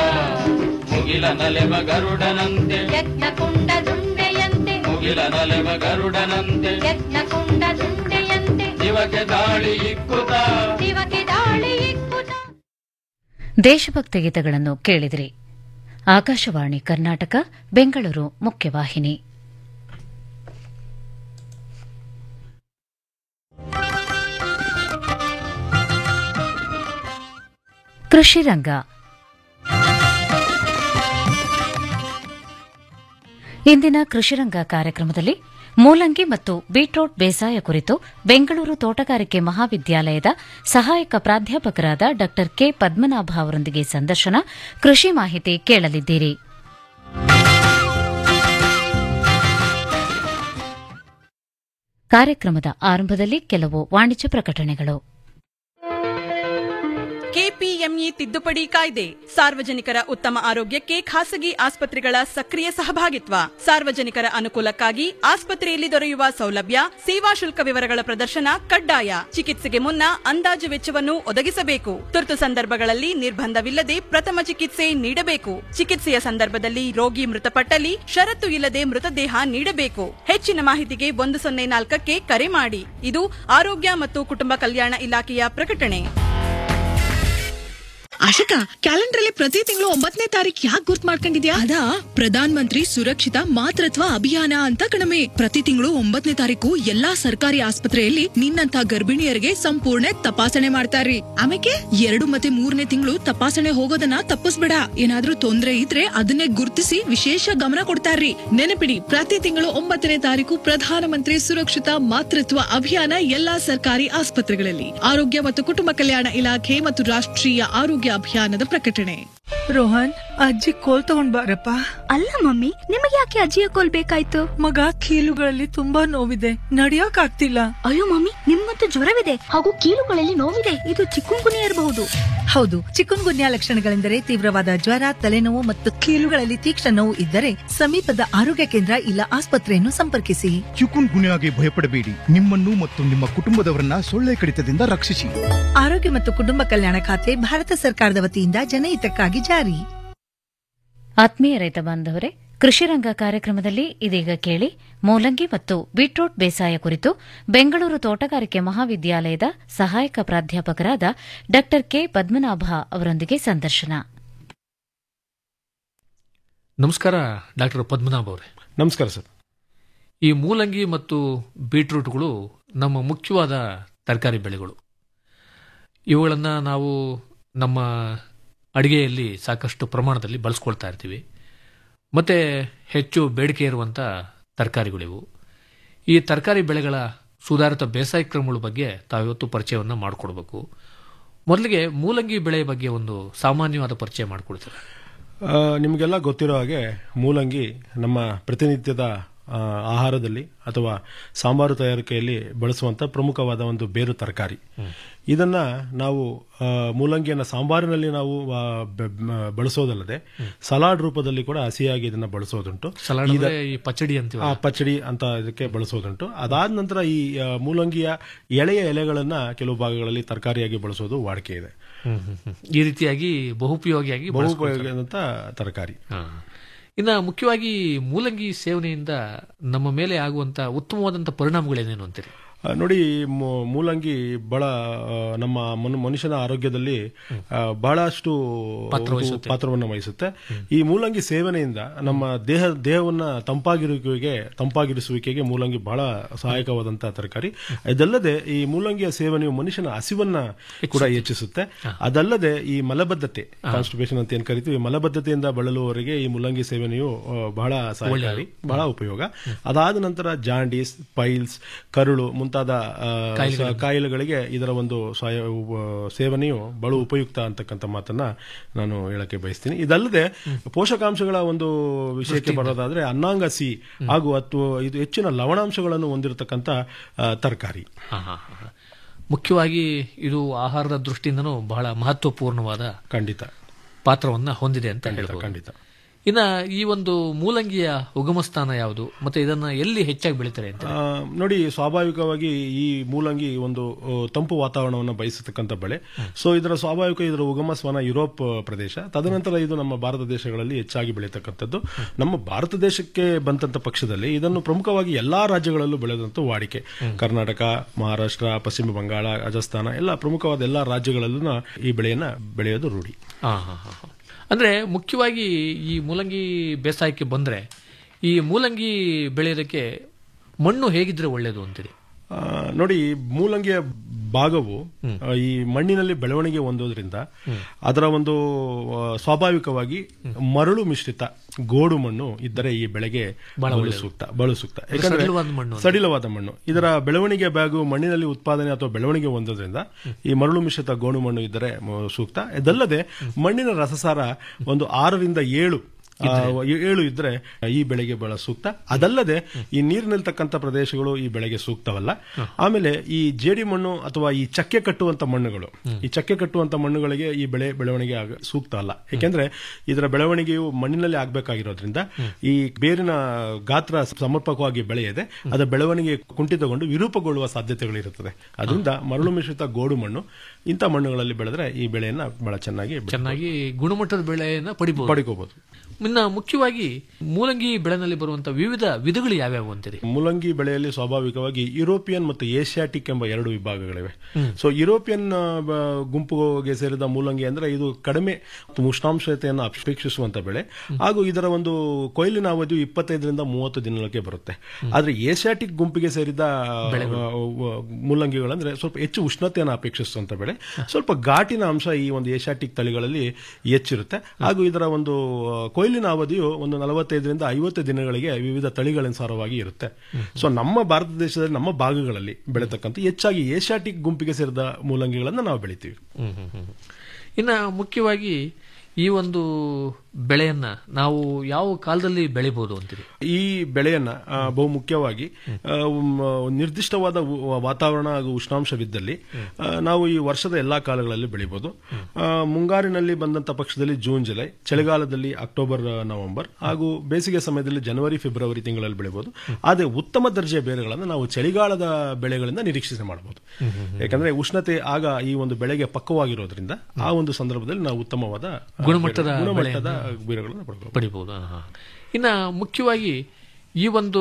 ಮುಗಿಲ ನಲೆವ ಗರುಡನಂತೆ ಯಜ್ಞ ಕುಂಡ ದುಂಡೆಯಂತೆ ಮುಗಿಲ ನಲೆವ ಗರುಡನಂತೆ ಯಜ್ಞ ಕುಂಡ ದುಂಡೆಯಂತೆ ಶಿವಕ್ಕೆ ದಾಳಿ ಇಕ್ಕುತ ಶಿವಕ್ಕೆ ದಾಳಿ ಇಕ್ಕುತ ದೇಶಭಕ್ತಿ ಗೀತೆಗಳನ್ನು ಕೇಳಿದಿರಿ ಆಕಾಶವಾಣಿ ಕರ್ನಾಟಕ ಬೆಂಗಳೂರು ಮುಖ್ಯವಾಹಿನಿ ಕೃಷಿ ರಂಗ ಇಂದಿನ ಕೃಷಿರಂಗ ಕಾರ್ಯಕ್ರಮದಲ್ಲಿ ಮೂಲಂಗಿ ಮತ್ತು ಬೀಟ್ರೋಟ್ ಬೇಸಾಯ ಕುರಿತು ಬೆಂಗಳೂರು ತೋಟಗಾರಿಕೆ ಮಹಾವಿದ್ಯಾಲಯದ ಸಹಾಯಕ ಪ್ರಾಧ್ಯಾಪಕರಾದ ಡಾ ಕೆ ಪದ್ಮನಾಭ ಅವರೊಂದಿಗೆ ಸಂದರ್ಶನ ಕೃಷಿ ಮಾಹಿತಿ ಕೇಳಲಿದ್ದೀರಿ ಕಾರ್ಯಕ್ರಮದ ಆರಂಭದಲ್ಲಿ ಕೆಲವು ವಾಣಿಜ್ಯ ಪ್ರಕಟಣೆಗಳು ಕೆಪಿಎಂಇ ತಿದ್ದುಪಡಿ ಕಾಯ್ದೆ ಸಾರ್ವಜನಿಕರ ಉತ್ತಮ ಆರೋಗ್ಯಕ್ಕೆ ಖಾಸಗಿ ಆಸ್ಪತ್ರೆಗಳ ಸಕ್ರಿಯ ಸಹಭಾಗಿತ್ವ ಸಾರ್ವಜನಿಕರ ಅನುಕೂಲಕ್ಕಾಗಿ ಆಸ್ಪತ್ರೆಯಲ್ಲಿ ದೊರೆಯುವ ಸೌಲಭ್ಯ ಸೇವಾ ಶುಲ್ಕ ವಿವರಗಳ ಪ್ರದರ್ಶನ ಕಡ್ಡಾಯ ಚಿಕಿತ್ಸೆಗೆ ಮುನ್ನ ಅಂದಾಜು ವೆಚ್ಚವನ್ನು ಒದಗಿಸಬೇಕು ತುರ್ತು ಸಂದರ್ಭಗಳಲ್ಲಿ ನಿರ್ಬಂಧವಿಲ್ಲದೆ ಪ್ರಥಮ ಚಿಕಿತ್ಸೆ ನೀಡಬೇಕು ಚಿಕಿತ್ಸೆಯ ಸಂದರ್ಭದಲ್ಲಿ ರೋಗಿ ಮೃತಪಟ್ಟಲ್ಲಿ ಷರತ್ತು ಇಲ್ಲದೆ ಮೃತದೇಹ ನೀಡಬೇಕು ಹೆಚ್ಚಿನ ಮಾಹಿತಿಗೆ ಒಂದು ಸೊನ್ನೆ ನಾಲ್ಕಕ್ಕೆ ಕರೆ ಮಾಡಿ ಇದು ಆರೋಗ್ಯ ಮತ್ತು ಕುಟುಂಬ ಕಲ್ಯಾಣ ಇಲಾಖೆಯ ಪ್ರಕಟಣೆ ಆಶಕ ಕ್ಯಾಲೆಂಡರ್ ಅಲ್ಲಿ ಪ್ರತಿ ತಿಂಗಳು ಒಂಬತ್ತನೇ ತಾರೀಕು ಯಾಕೆ ಗುರ್ತ್ ಮಾಡ್ಕೊಂಡಿದ್ಯಾ ಅದಾ ಪ್ರಧಾನ್ ಮಂತ್ರಿ ಸುರಕ್ಷಿತ ಮಾತೃತ್ವ ಅಭಿಯಾನ ಅಂತ ಕಣಮೆ ಪ್ರತಿ ತಿಂಗಳು ಒಂಬತ್ತನೇ ತಾರೀಕು ಎಲ್ಲಾ ಸರ್ಕಾರಿ ಆಸ್ಪತ್ರೆಯಲ್ಲಿ ನಿನ್ನಂತ ಗರ್ಭಿಣಿಯರಿಗೆ ಸಂಪೂರ್ಣ ತಪಾಸಣೆ ಮಾಡ್ತಾರ್ರಿ ಆಮೇಲೆ ಎರಡು ಮತ್ತೆ ಮೂರನೇ ತಿಂಗಳು ತಪಾಸಣೆ ಹೋಗೋದನ್ನ ತಪ್ಪಿಸ್ಬೇಡ ಏನಾದ್ರೂ ತೊಂದ್ರೆ ಇದ್ರೆ ಅದನ್ನೇ ಗುರ್ತಿಸಿ ವಿಶೇಷ ಗಮನ ಕೊಡ್ತಾರ್ರಿ ನೆನಪಿಡಿ ಪ್ರತಿ ತಿಂಗಳು ಒಂಬತ್ತನೇ ತಾರೀಕು ಪ್ರಧಾನಮಂತ್ರಿ ಸುರಕ್ಷಿತ ಮಾತೃತ್ವ ಅಭಿಯಾನ ಎಲ್ಲಾ ಸರ್ಕಾರಿ ಆಸ್ಪತ್ರೆಗಳಲ್ಲಿ ಆರೋಗ್ಯ ಮತ್ತು ಕುಟುಂಬ ಕಲ್ಯಾಣ ಇಲಾಖೆ ಮತ್ತು ರಾಷ್ಟ್ರೀಯ ಆರೋಗ್ಯ ಅಭಿಯಾನದ ಪ್ರಕಟಣೆ ರೋಹನ್ ಅಜ್ಜಿ ಕೋಲ್ ತಗೊಂಡ್ ಬಾರಪ್ಪ ಅಲ್ಲ ಮಮ್ಮಿ ನಿಮಗೆ ಯಾಕೆ ಅಜ್ಜಿಯ ಕೋಲ್ ಬೇಕಾಯ್ತು ಮಗ ಕೀಲುಗಳಲ್ಲಿ ತುಂಬಾ ನೋವಿದೆ ನಡಿಯಕ್ ಆಗ್ತಿಲ್ಲ ಅಯ್ಯೋ ಮಮ್ಮಿ ನಿಮ್ಮಂತೂ ಜ್ವರವಿದೆ ಹಾಗೂ ಕೀಲುಗಳಲ್ಲಿ ನೋವಿದೆ ಇದು ಚಿಕ್ಕುಂಗುನಿಯ ಇರಬಹುದು ಹೌದು ಚಿಕನ್ ಗುನ್ಯಾ ಲಕ್ಷಣಗಳೆಂದರೆ ತೀವ್ರವಾದ ಜ್ವರ ತಲೆನೋವು ಮತ್ತು ಕೀಲುಗಳಲ್ಲಿ ತೀಕ್ಷ್ಣ ನೋವು ಇದ್ದರೆ ಸಮೀಪದ ಆರೋಗ್ಯ ಕೇಂದ್ರ ಇಲ್ಲ ಆಸ್ಪತ್ರೆಯನ್ನು ಸಂಪರ್ಕಿಸಿ ಚಿಕುನ್ ಗುನ್ಯಾಗೆ ಭಯಪಡಬೇಡಿ ನಿಮ್ಮನ್ನು ಮತ್ತು ನಿಮ್ಮ ಕುಟುಂಬದವರನ್ನ ಸೊಳ್ಳೆ ಕಡಿತದಿಂದ ರಕ್ಷಿಸಿ ಆರೋಗ್ಯ ಮತ್ತು ಕುಟುಂಬ ಕಲ್ಯಾಣ ಖಾತೆ ಭಾರತ ಸರ್ಕಾರದ ವತಿಯಿಂದ ಜನಹಿತಕ್ಕಾಗಿ ಜಾರಿ ಆತ್ಮೀಯ ರೈತ ಬಾಂಧವರೇ ಕೃಷಿರಂಗ ಕಾರ್ಯಕ್ರಮದಲ್ಲಿ ಇದೀಗ ಕೇಳಿ ಮೂಲಂಗಿ ಮತ್ತು ಬೀಟ್ರೂಟ್ ಬೇಸಾಯ ಕುರಿತು ಬೆಂಗಳೂರು ತೋಟಗಾರಿಕೆ ಮಹಾವಿದ್ಯಾಲಯದ ಸಹಾಯಕ ಪ್ರಾಧ್ಯಾಪಕರಾದ ಡಾ ಕೆ ಪದ್ಮನಾಭ ಅವರೊಂದಿಗೆ ಸಂದರ್ಶನ ನಮಸ್ಕಾರ ಡಾಕ್ಟರ್ ಪದ್ಮನಾಭ್ ಅವರೇ ನಮಸ್ಕಾರ ಸರ್ ಈ ಮೂಲಂಗಿ ಮತ್ತು ಬೀಟ್ರೂಟ್ಗಳು ನಮ್ಮ ಮುಖ್ಯವಾದ ತರಕಾರಿ ಬೆಳೆಗಳು ಇವುಗಳನ್ನು ನಾವು ನಮ್ಮ ಅಡಿಗೆಯಲ್ಲಿ ಸಾಕಷ್ಟು ಪ್ರಮಾಣದಲ್ಲಿ ಬಳಸ್ಕೊಳ್ತಾ ಇರ್ತೀವಿ ಮತ್ತು ಹೆಚ್ಚು ಬೇಡಿಕೆ ಇರುವಂಥ ತರಕಾರಿಗಳಿವು ಈ ತರಕಾರಿ ಬೆಳೆಗಳ ಸುಧಾರಿತ ಬೇಸಾಯ ಕ್ರಮಗಳ ಬಗ್ಗೆ ತಾವಿವತ್ತು ಪರಿಚಯವನ್ನು ಮಾಡಿಕೊಡ್ಬೇಕು ಮೊದಲಿಗೆ ಮೂಲಂಗಿ ಬೆಳೆ ಬಗ್ಗೆ ಒಂದು ಸಾಮಾನ್ಯವಾದ ಪರಿಚಯ ಮಾಡಿಕೊಡ್ತೀರಾ ಆ, ನಿಮಗೆಲ್ಲ ಗೊತ್ತಿರೋ ಹಾಗೆ ಮೂಲಂಗಿ ನಮ್ಮ ಪ್ರತಿನಿತ್ಯದ ಆ, ಆಹಾರದಲ್ಲಿ ಅಥವಾ ಸಾಂಬಾರು ತಯಾರಿಕೆಯಲ್ಲಿ ಬಳಸುವಂತ ಪ್ರಮುಖವಾದ ಒಂದು ಬೇರು ತರಕಾರಿ ಇದನ್ನ ನಾವು ಆ, ಮೂಲಂಗಿಯನ್ನ ಸಾಂಬಾರಿನಲ್ಲಿ ನಾವು ಆ, ಬೆ- ಮ- ಬಳಸೋದಲ್ಲದೆ ಸಲಾಡ್ ರೂಪದಲ್ಲಿ ಕೂಡ ಹಸಿಯಾಗಿ ಇದನ್ನ ಬಳಸೋದುಂಟು ಸಲಾಡ್ ಇದ- ಅಂದ್ರೆ ಈ ಪಚ್ಚಡಿ ಅಂತೀವಲ್ಲ? ಆ, ಪಚ್ಚಡಿ ಅಂತ ಇದಕ್ಕೆ ಬಳಸೋದುಂಟು ಅದಾದ ನಂತರ ಈ ಆ, ಮೂಲಂಗಿಯ ಎಳೆಯ ಎಲೆಗಳನ್ನ ಕೆಲವು ಭಾಗಗಳಲ್ಲಿ ತರಕಾರಿಯಾಗಿ ಬಳಸೋದು ವಾಡಿಕೆ ಇದೆ ಹ್ಮ್, ಹ್ಮ್, ಹ್ಮ್. ಈ ರೀತಿಯಾಗಿ ಬಹುಪಯೋಗಿಯಾಗಿ ಬಳಸ್ಕೊಳ್ತಾರೆ. ಬಹುಪಯೋಗದಂತ ತರಕಾರಿ ಹಾ. ಇನ್ನ ಮುಖ್ಯವಾಗಿ ಮೂಲಂಗಿ ಸೇವನೆಯಿಂದ ನಮ್ಮ ಮೇಲೆ ಆಗುವಂತ ಉತ್ತಮವಾದಂತ ಪರಿಣಾಮಗಳೇನೇನು ಅಂತೀರಿ ಆ, ನೋಡಿ ಮೂ- ಮೂಲಂಗಿ ಬಹಳ ಆ, ನಮ್ಮ ಮನು- ಮನುಷ್ಯನ ಆರೋಗ್ಯದಲ್ಲಿ ಆ, ಬಹಳಷ್ಟು ಪಾತ್ರ ಒಂದು ವಹಿಸುತ್ತೆ. ಪಾತ್ರವನ್ನು ವಹಿಸುತ್ತೆ ಈ ಮೂಲಂಗಿ ಸೇವನೆಯಿಂದ ನಮ್ಮ ದೇಹ ದೇಹವನ್ನ ತಂಪಾಗಿರುವಿಕೆಗೆ ತಂಪಾಗಿರಿಸುವಿಕೆಗೆ ಮೂಲಂಗಿ ಬಹಳ ಸಹಾಯಕವಾದಂತಹ ತರಕಾರಿ ಇದಲ್ಲದೆ ಈ ಮೂಲಂಗಿಯ ಸೇವನೆಯು ಮನುಷ್ಯನ ಹಸಿವನ್ನ ಕೂಡ ಹೆಚ್ಚಿಸುತ್ತೆ ಅದಲ್ಲದೆ ಈ ಮಲಬದ್ಧತೆ ಕಾನ್ಸ್ಟಿಪೇಷನ್ ಅಂತ ಏನ್ ಕರಿತೀವಿ ಈ ಮಲಬದ್ಧತೆಯಿಂದ ಬಳಲುವವರಿಗೆ ಈ ಮೂಲಂಗಿ ಸೇವನೆಯು ಆ, ಬಹಳ ಸಹಾಯಕಾರಿ ಬಹಳ ಉಪಯೋಗ ಅದಾದ ನಂತರ ಜಾಂಡೀಸ್ ಪೈಲ್ಸ್ ಕರುಳು ಮುಂತಾದ ಆ, ಕಾಯಿಲೆಗಳು. ಸ- ಕಾಯಿಲೆಗಳಿಗೆ ಇದರ ಒಂದು ಸಹಾಯ ಉ- ಸೇವನೆಯು ಬಹಳ ಉಪಯುಕ್ತ ಅಂತಕ್ಕಂಥ ಮಾತನ್ನ ನಾನು ಹೇಳಕ್ಕೆ ಬಯಸ್ತೀನಿ ಇದಲ್ಲದೆ ಪೋಷಕಾಂಶಗಳ ಒಂದು ವಿಷಯಕ್ಕೆ ಬರೋದಾದ್ರೆ ಅನ್ನಾಂಗ ಸಿ ಹಾಗೂ ಅಥವಾ ಇದು ಹೆಚ್ಚಿನ ಲವಣಾಂಶಗಳನ್ನು ಹೊಂದಿರತಕ್ಕಂಥ ತರಕಾರಿ ಹಾ, ಹಾ, ಹಾ. ಮುಖ್ಯವಾಗಿ ಇದು ಆಹಾರದ ದೃಷ್ಟಿಯಿಂದನೂ ಬಹಳ ಮಹತ್ವಪೂರ್ಣವಾದ ಖಂಡಿತ ಪಾತ್ರವನ್ನ ಹೊಂದಿದೆ ಅಂತ ಖಂಡಿತ, ಹೇಳ್ಬೋದು. ಖಂಡಿತ. ಇನ್ನ ಈ ಒಂದು ಮೂಲಂಗಿಯ ಉಗಮ ಸ್ಥಾನ ಯಾವುದು ಮತ್ತೆ ಇದನ್ನ ಎಲ್ಲಿ ಹೆಚ್ಚಾಗಿ ಬೆಳೀತಾರೆ ಅಂತ ಆ, ನೋಡಿ ಸ್ವಾಭಾವಿಕವಾಗಿ ಈ ಮೂಲಂಗಿ ಒಂದು ಆ, ತಂಪು ವಾತಾವರಣವನ್ನು ಬಯಸತಕ್ಕಂಥ ಬೆಳೆ ಸೊ ಇದರ ಸ್ವಾಭಾವಿಕ ಇದರ ಉಗಮ ಸ್ಥಾನ ಯುರೋಪ್ ಪ್ರದೇಶ ತದನಂತರ ಇದು ನಮ್ಮ ಭಾರತ ದೇಶಗಳಲ್ಲಿ ಹೆಚ್ಚಾಗಿ ಬೆಳೀತಕ್ಕಂಥದ್ದು ನಮ್ಮ ಭಾರತ ದೇಶಕ್ಕೆ ಬಂದಂತ ಪಕ್ಷದಲ್ಲಿ ಇದನ್ನು ಪ್ರಮುಖವಾಗಿ ಎಲ್ಲಾ ರಾಜ್ಯಗಳಲ್ಲೂ ಬೆಳೆದಂತ ವಾಡಿಕೆ ಕರ್ನಾಟಕ ಮಹಾರಾಷ್ಟ್ರ ಪಶ್ಚಿಮ ಬಂಗಾಳ ರಾಜಸ್ಥಾನ ಎಲ್ಲ ಪ್ರಮುಖವಾದ ಎಲ್ಲಾ ರಾಜ್ಯಗಳಲ್ಲೂ ಈ ಬೆಳೆಯನ್ನ ಬೆಳೆಯೋದು ರೂಢಿ ಹಾ ಹಾ ಹಾ ಹಾ. ಅಂದ್ರೆ ಮುಖ್ಯವಾಗಿ ಈ ಮೂಲಂಗಿ ಬೇಸಾಯಕ್ಕೆ ಬಂದ್ರೆ ಈ ಮೂಲಂಗಿ ಬೆಳೆಯೋದಕ್ಕೆ ಮಣ್ಣು ಹೇಗಿದ್ರೆ ಒಳ್ಳೇದು ಅಂತೀರಿ ಆ, ನೋಡಿ ಮೂಲಂಗಿಯ ಭಾಗವು ಆ, ಈ ಮಣ್ಣಿನಲ್ಲಿ ಬೆಳವಣಿಗೆ ಹೊಂದೋದ್ರಿಂದ ಅದರ ಒಂದು ಆ, ಸ್ವಾಭಾವಿಕವಾಗಿ ಮರಳು ಮಿಶ್ರಿತ ಗೋಡು ಮಣ್ಣು ಇದ್ದರೆ ಈ ಬೆಳೆಗೆ ಬಹಳ ಬಲು ಒಳ್ಳೆಯದು. ಸೂಕ್ತ ಬಲು ಸೂಕ್ತ ಅಂದ್ರೆ ಯಾಕಂದ್ರೆ ಸಡಿಲವಾದ ಮಣ್ಣು ಅಂತ. ಸಡಿಲವಾದ ಮಣ್ಣು ಇದರ ಬೆಳವಣಿಗೆ ಬ್ಯಾಗು ಮಣ್ಣಿನಲ್ಲಿ ಉತ್ಪಾದನೆ ಅಥವಾ ಬೆಳವಣಿಗೆ ಹೊಂದೋದ್ರಿಂದ ಈ ಮರಳು ಮಿಶ್ರಿತ ಗೋಡು ಮಣ್ಣು ಇದ್ದರೆ ಮ- ಸೂಕ್ತ ಇದಲ್ಲದೆ ಮಣ್ಣಿನ ರಸಸಾರ ಒಂದು ಆರರಿಂದ ಏಳು ಆ, ಏಳು ಇದ್ರೆ ಈ ಬೆಳೆಗೆ ಬಹಳ ಸೂಕ್ತ ಅದಲ್ಲದೆ ಈ ನೀರು ನಿಲ್ತಕ್ಕಂಥ ಪ್ರದೇಶಗಳು ಈ ಬೆಳೆಗೆ ಸೂಕ್ತವಲ್ಲ ಆಮೇಲೆ ಈ ಜೇಡಿ ಮಣ್ಣು ಅಥವಾ ಈ ಚಕ್ಕೆ ಕಟ್ಟುವಂತ ಮಣ್ಣುಗಳು ಈ ಚಕ್ಕೆ ಕಟ್ಟುವಂತ ಮಣ್ಣುಗಳಿಗೆ ಈ ಬೆಳೆ ಬೆಳವಣಿಗೆ ಆಗ- ಸೂಕ್ತ ಅಲ್ಲ ಯಾಕೆಂದ್ರೆ ಇದರ ಬೆಳವಣಿಗೆಯು ಮಣ್ಣಿನಲ್ಲಿ ಆಗ್ಬೇಕಾಗಿರೋದ್ರಿಂದ ಈ ಬೇರಿನ ಗಾತ್ರ ಸಮರ್ಪಕವಾಗಿ ಬೆಳೆಯದೆ ಅದರ ಬೆಳವಣಿಗೆ ಕುಂಠಿತಗೊಂಡು ವಿರೂಪಗೊಳ್ಳುವ ಸಾಧ್ಯತೆಗಳಿರುತ್ತದೆ ಅದರಿಂದ ಮರಳು ಮಿಶ್ರಿತ ಗೋಡು ಮಣ್ಣು ಇಂಥ ಮಣ್ಣುಗಳಲ್ಲಿ ಬೆಳೆದ್ರೆ ಈ ಬೆಳೆಯನ್ನ ಬಹಳ ಚೆನ್ನಾಗಿ ಬೆಳೆ- ಚೆನ್ನಾಗಿ ಗುಣಮಟ್ಟದ ಬೆಳೆಯನ್ನ ಪಡಿಬಹುದು ಪಡ್ಕೋಬಹುದು ಇನ್ನ ಮುಖ್ಯವಾಗಿ ಮೂಲಂಗಿ ಬೆಳೆನಲ್ಲಿ ಬರುವಂತ ವಿವಿಧ ವಿಧಗಳು ಯಾವ್ಯಾವು ಅಂತೀರಿ ಮೂಲಂಗಿ ಬೆಳೆಯಲ್ಲಿ ಸ್ವಾಭಾವಿಕವಾಗಿ ಯುರೋಪಿಯನ್ ಮತ್ತು ಏಷ್ಯಾಟಿಕ್ ಎಂಬ ಎರಡು ವಿಭಾಗಗಳಿವೆ ಹ್ಮ್. ಸೊ ಯುರೋಪಿಯನ್ ಆ, ಬ- ಗುಂಪುಗೆ ಸೇರಿದ ಮೂಲಂಗಿ ಅಂದ್ರೆ ಇದು ಕಡಿಮೆ ಉಷ್ಣಾಂಶತೆಯನ್ನು ಅಪೇಕ್ಷಿಸುವಂತ ಬೆಳೆ ಹಾಗೂ ಇದರ ಒಂದು ಕೊಯ್ಲಿನ ಅವಧಿಯು ಇಪ್ಪತ್ತೈದರಿಂದ ಮೂವತ್ತು ದಿನಕ್ಕೆ ಬರುತ್ತೆ ಆದ್ರೆ ಏಷ್ಯಾಟಿಕ್ ಗುಂಪಿಗೆ ಸೇರಿದ ಬೆಳೆಗಳು. ಆ, ವ- ಮೂಲಂಗಿಗಳಂದ್ರೆ ಸ್ವಲ್ಪ ಹೆಚ್ಚು ಉಷ್ಣತೆಯನ್ನು ಅಪೇಕ್ಷಿಸುವಂತ ಬೆಳೆ ಸ್ವಲ್ಪ ಘಾಟಿನ ಅಂಶ ಈ ಒಂದು ಏಷ್ಯಾಟಿಕ್ ತಳಿಗಳಲ್ಲಿ ಹೆಚ್ಚಿರುತ್ತೆ ಹಾಗೂ ಇದರ ಒಂದು ಆ, ಕೊಯ್ಲಿನ ಅವಧಿಯು ಒಂದು ನಲವತ್ತೈದರಿಂದ ಐವತ್ತು ದಿನಗಳಿಗೆ ವಿವಿಧ ತಳಿಗಳನುಸಾರವಾಗಿ ಇರುತ್ತೆ ಸೊ ನಮ್ಮ ಭಾರತ ದೇಶದಲ್ಲಿ ನಮ್ಮ ಭಾಗಗಳಲ್ಲಿ ಬೆಳೆತಕ್ಕಂಥ ಹೆಚ್ಚಾಗಿ ಏಷ್ಯಾಟಿಕ್ ಗುಂಪಿಗೆ ಸೇರಿದ ಮೂಲಂಗಿಗಳನ್ನು ನಾವು ಬೆಳಿತೀವಿ ಹ್ಮ್ ಹ್ಮ್ ಹ್ಮ್. ಇನ್ನ ಮುಖ್ಯವಾಗಿ ಈ ಒಂದು ಬೆಳೆಯನ್ನ ನಾವು ಯಾವ ಕಾಲದಲ್ಲಿ ಬೆಳಿಬಹುದು ಅಂತೀರಿ ಈ ಬೆಳೆಯನ್ನ ಆ, ಬಹು ಮುಖ್ಯವಾಗಿ ಆ, ಉಮ್, ನಿರ್ದಿಷ್ಟವಾದ ಉ- ವಾತಾವರಣ ಹಾಗೂ ಉಷ್ಣಾಂಶವಿದ್ದಲ್ಲಿ ಆ, ನಾವು ಈ ವರ್ಷದ ಎಲ್ಲಾ ಕಾಲಗಳಲ್ಲಿ ಬೆಳಿಬಹುದು ಆ, ಮುಂಗಾರಿನಲ್ಲಿ ಬಂದಂತ ಪಕ್ಷದಲ್ಲಿ ಜೂನ್ ಜುಲೈ ಚಳಿಗಾಲದಲ್ಲಿ ಅಕ್ಟೋಬರ್ ಆ, ನವೆಂಬರ್ ಹಾಗೂ ಬೇಸಿಗೆ ಸಮಯದಲ್ಲಿ ಜನವರಿ ಫೆಬ್ರವರಿ ತಿಂಗಳಲ್ಲಿ ಬೆಳಿಬಹುದು ಆದರೆ ಉತ್ತಮ ದರ್ಜೆಯ ಬೇರುಗಳನ್ನು ನಾವು ಚಳಿಗಾಲದ ಬೆಳೆಗಳಿಂದ ನಿರೀಕ್ಷಿಸಿ ಮಾಡಬಹುದು ಯಾಕಂದ್ರೆ ಉಷ್ಣತೆ ಆಗ ಈ ಒಂದು ಬೆಳೆಗೆ ಪಕ್ವವಾಗಿರೋದ್ರಿಂದ ಆ ಒಂದು ಸಂದರ್ಭದಲ್ಲಿ ನಾವು ಉತ್ತಮವಾದ ಆ, ಗುಣಮಟ್ಟದ ಗುಣಮಟ್ಟದ ಬೆಳೆಯನ್ನ ಬೇರುಗಳನ್ನು ಪಡ್ಕೋಬಹುದು ಪಡಿಬಹುದು ಹಾ, ಹಾ. ಇನ್ನ ಮುಖ್ಯವಾಗಿ ಈ ಒಂದು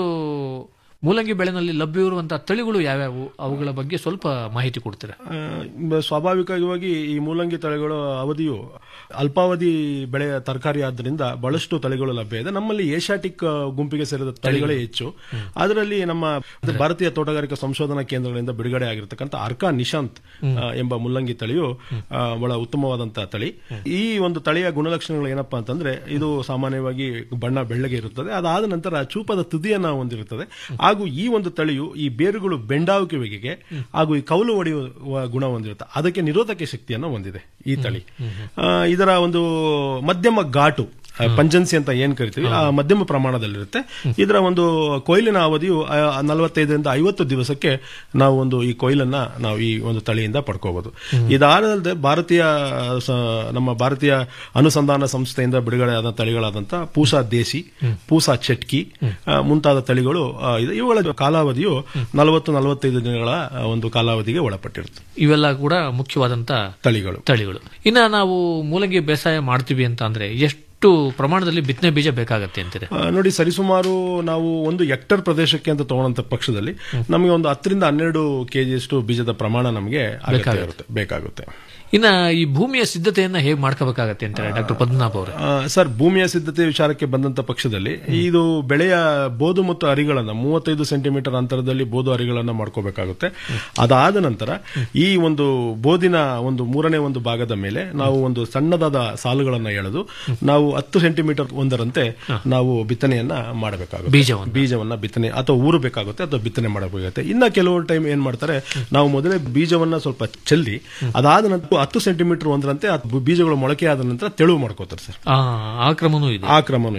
ಮೂಲಂಗಿ ಬೆಳೆನಲ್ಲಿ ಲಭ್ಯವಿರುವಂತಹ ತಳಿಗಳು ಯಾವ್ಯಾವು ಅವುಗಳ ಬಗ್ಗೆ ಸ್ವಲ್ಪ ಮಾಹಿತಿ ಕೊಡ್ತೀರಾ ಆ, ಮ- ಸ್ವಾಭಾವಿಕವಾಗಿ ಈ ಮೂಲಂಗಿ ತಳಿಗಳ ಅವಧಿಯು ಅಲ್ಪಾವಧಿ ಬೆಳೆ ತರಕಾರಿ ಆದ್ದರಿಂದ ಬಹಳಷ್ಟು ತಳಿಗಳು ಲಭ್ಯ ಇದೆ ನಮ್ಮಲ್ಲಿ ಏಷ್ಯಾಟಿಕ್ ಆ, ಗುಂಪಿಗೆ ಸೇರಿದ ತಳಿಗಳೇ ಹೆಚ್ಚು ಅದರಲ್ಲಿ ನಮ್ಮ ಭಾರತೀಯ ತೋಟಗಾರಿಕಾ ಸಂಶೋಧನಾ ಕೇಂದ್ರಗಳಿಂದ ಬಿಡುಗಡೆ ಆಗಿರತಕ್ಕಂಥ ಅರ್ಕಾ ನಿಶಾಂತ್ ಆ, ಎಂಬ ಮುಲ್ಲಂಗಿ ತಳಿಯು ಆ, ಬಹಳ ಉತ್ತಮವಾದಂತಹ ತಳಿ ಈ ಒಂದು ತಳಿಯ ಗುಣಲಕ್ಷಣಗಳು ಏನಪ್ಪಾ ಅಂತಂದ್ರೆ ಇದು ಸಾಮಾನ್ಯವಾಗಿ ಬಣ್ಣ ಬೆಳ್ಳಗೆ ಇರುತ್ತದೆ ಅದಾದ ನಂತರ ಚೂಪದ ತುದಿಯನ್ನ ಹೊಂದಿರುತ್ತದೆ ಹಾಗೂ ಈ ಒಂದು ತಳಿಯು ಈ ಬೇರುಗಳು ಬೆಂಡಾವುವಿಕೆಗೆ ಹಾಗೂ ಈ ಕೌಲು ಹೊಡೆಯುವ ಗುಣ ಹೊಂದಿರುತ್ತೆ ಅದಕ್ಕೆ ನಿರೋಧಕ ಶಕ್ತಿಯನ್ನು ಹೊಂದಿದೆ ಈ ತಳಿ ಆ, ಇದರ ಒಂದು ಮಧ್ಯಮ ಘಾಟು ಆ, ಪಂಜನ್ಸಿ ಅಂತ ಏನ್ ಕರಿತೀವಿ ಆ ಮಧ್ಯಮ ಪ್ರಮಾಣದಲ್ಲಿರುತ್ತೆ ಇದರ ಒಂದು ಕೊಯ್ಲಿನ ಅವಧಿಯು ಆ, ನಲವತ್ತೈದರಿಂದ ಐವತ್ತು ದಿವಸಕ್ಕೆ ನಾವು ಒಂದು ಈ ಕೊಯ್ಲನ್ನ ನಾವು ಈ ಒಂದು ತಳಿಯಿಂದ ಪಡ್ಕೋಬಹುದು ಇದಾದಲ್ಲದೆ ಭಾರತೀಯ ಸ- ನಮ್ಮ ಭಾರತೀಯ ಅನುಸಂಧಾನ ಸಂಸ್ಥೆಯಿಂದ ಬಿಡುಗಡೆ ಆದ ತಳಿಗಳಾದಂತಹ ಪೂಸಾ ದೇಸಿ ಪೂಸಾ ಚಟ್ಕಿ ಆ, ಮುಂತಾದ ತಳಿಗಳು ಆ, ಇದೆ ಇವುಗಳ ಕಾಲಾವಧಿಯು ನಲವತ್ತು ನಲವತ್ತೈದು ದಿನಗಳ ಆ, ಒಂದು ಕಾಲಾವಧಿಗೆ ಒಳಪಟ್ಟಿರುತ್ತೆ ಇವೆಲ್ಲ ಕೂಡ ಮುಖ್ಯವಾದಂತ ತಳಿಗಳು ತಳಿಗಳು ಇನ್ನ ನಾವು ಮೂಲಂಗಿ ಬೇಸಾಯ ಮಾಡ್ತೀವಿ ಅಂತ ಅಂದ್ರೆ ಎಷ್ಟು ಪ್ರಮಾಣದಲ್ಲಿ ಬಿತ್ತನೆ ಬೀಜ ಬೇಕಾಗತ್ತೆ ಅಂತೀರಿ ಆ, ನೋಡಿ ಸರಿಸುಮಾರು ನಾವು ಒಂದು ಹೆಕ್ಟರ್ ಪ್ರದೇಶಕ್ಕೆ ಅಂತ ತಗೊಳ್ಳೋಂಥ ಪಕ್ಷದಲ್ಲಿ ನಮಗೆ ಒಂದು ಹತ್ತರಿಂದ ಹನ್ನೆರಡು ಕೆಜಿಯಷ್ಟು ಬೀಜದ ಪ್ರಮಾಣ ನಮಗೆ ಅಗತ್ಯ ಬೇಕಾಗುತ್ತೆ. ಇರುತ್ತೆ ಬೇಕಾಗುತ್ತೆ ಇನ್ನ ಈ ಭೂಮಿಯ ಸಿದ್ಧತೆಯನ್ನ ಹೇಗೆ ಮಾಡ್ಕೋಬೇಕಾಗತ್ತೆ ಅಂತಾರೆ ಡಾಕ್ಟರ್ ಪದ್ಮನಾಭ ಅವರೇ ಆ, ಸರ್ ಭೂಮಿಯ ಸಿದ್ಧತೆ ವಿಚಾರಕ್ಕೆ ಬಂದಂತ ಪಕ್ಷದಲ್ಲಿ ಇದು ಬೆಳೆಯ ಬೋದು ಮತ್ತು ಅರಿಗಳನ್ನ ಮೂವತ್ತೈದು ಸೆಂಟಿಮೀಟರ್ ಅಂತರದಲ್ಲಿ ಬೋದು ಅರಿಗಳನ್ನ ಮಾಡ್ಕೋಬೇಕಾಗುತ್ತೆ ಅದಾದ ನಂತರ ಈ ಒಂದು ಬೋದಿನ ಒಂದು ಮೂರನೇ ಒಂದು ಭಾಗದ ಮೇಲೆ ನಾವು ಒಂದು ಸಣ್ಣದಾದ ಸಾಲುಗಳನ್ನ ಎಳೆದು ನಾವು ಹತ್ತು ಸೆಂಟಿಮೀಟರ್ ಒಂದರಂತೆ ನಾವು ಬಿತ್ತನೆಯನ್ನ ಮಾಡಬೇಕಾಗುತ್ತೆ ಬೀಜವನ್ನ. ಬೀಜವನ್ನ ಬಿತ್ತನೆ ಅಥವಾ ಊರಬೇಕಾಗುತ್ತೆ ಅಥವಾ ಬಿತ್ತನೆ ಮಾಡಬೇಕಾಗುತ್ತೆ ಇನ್ನ ಕೆಲವು ಟೈಮ್ ಏನ್ ಮಾಡ್ತಾರೆ ನಾವು ಮೊದಲೇ ಬೀಜವನ್ನ ಸ್ವಲ್ಪ ಚೆಲ್ಲಿ ಅದಾದ ನಂತರ ಹತ್ತು ಸೆಂಟಿಮೀಟರ್ ಒಂದರಂತೆ ಆ ಬೀಜಗಳು ಮೊಳಕೆ ಆದ ನಂತರ ತೆಳು ಮಾಡ್ಕೋತಾರೆ ಸರ್ ಆ ಆ ಕ್ರಮನೂ ಇದೆ ಆ ಕ್ರಮನೂ ಇದೆ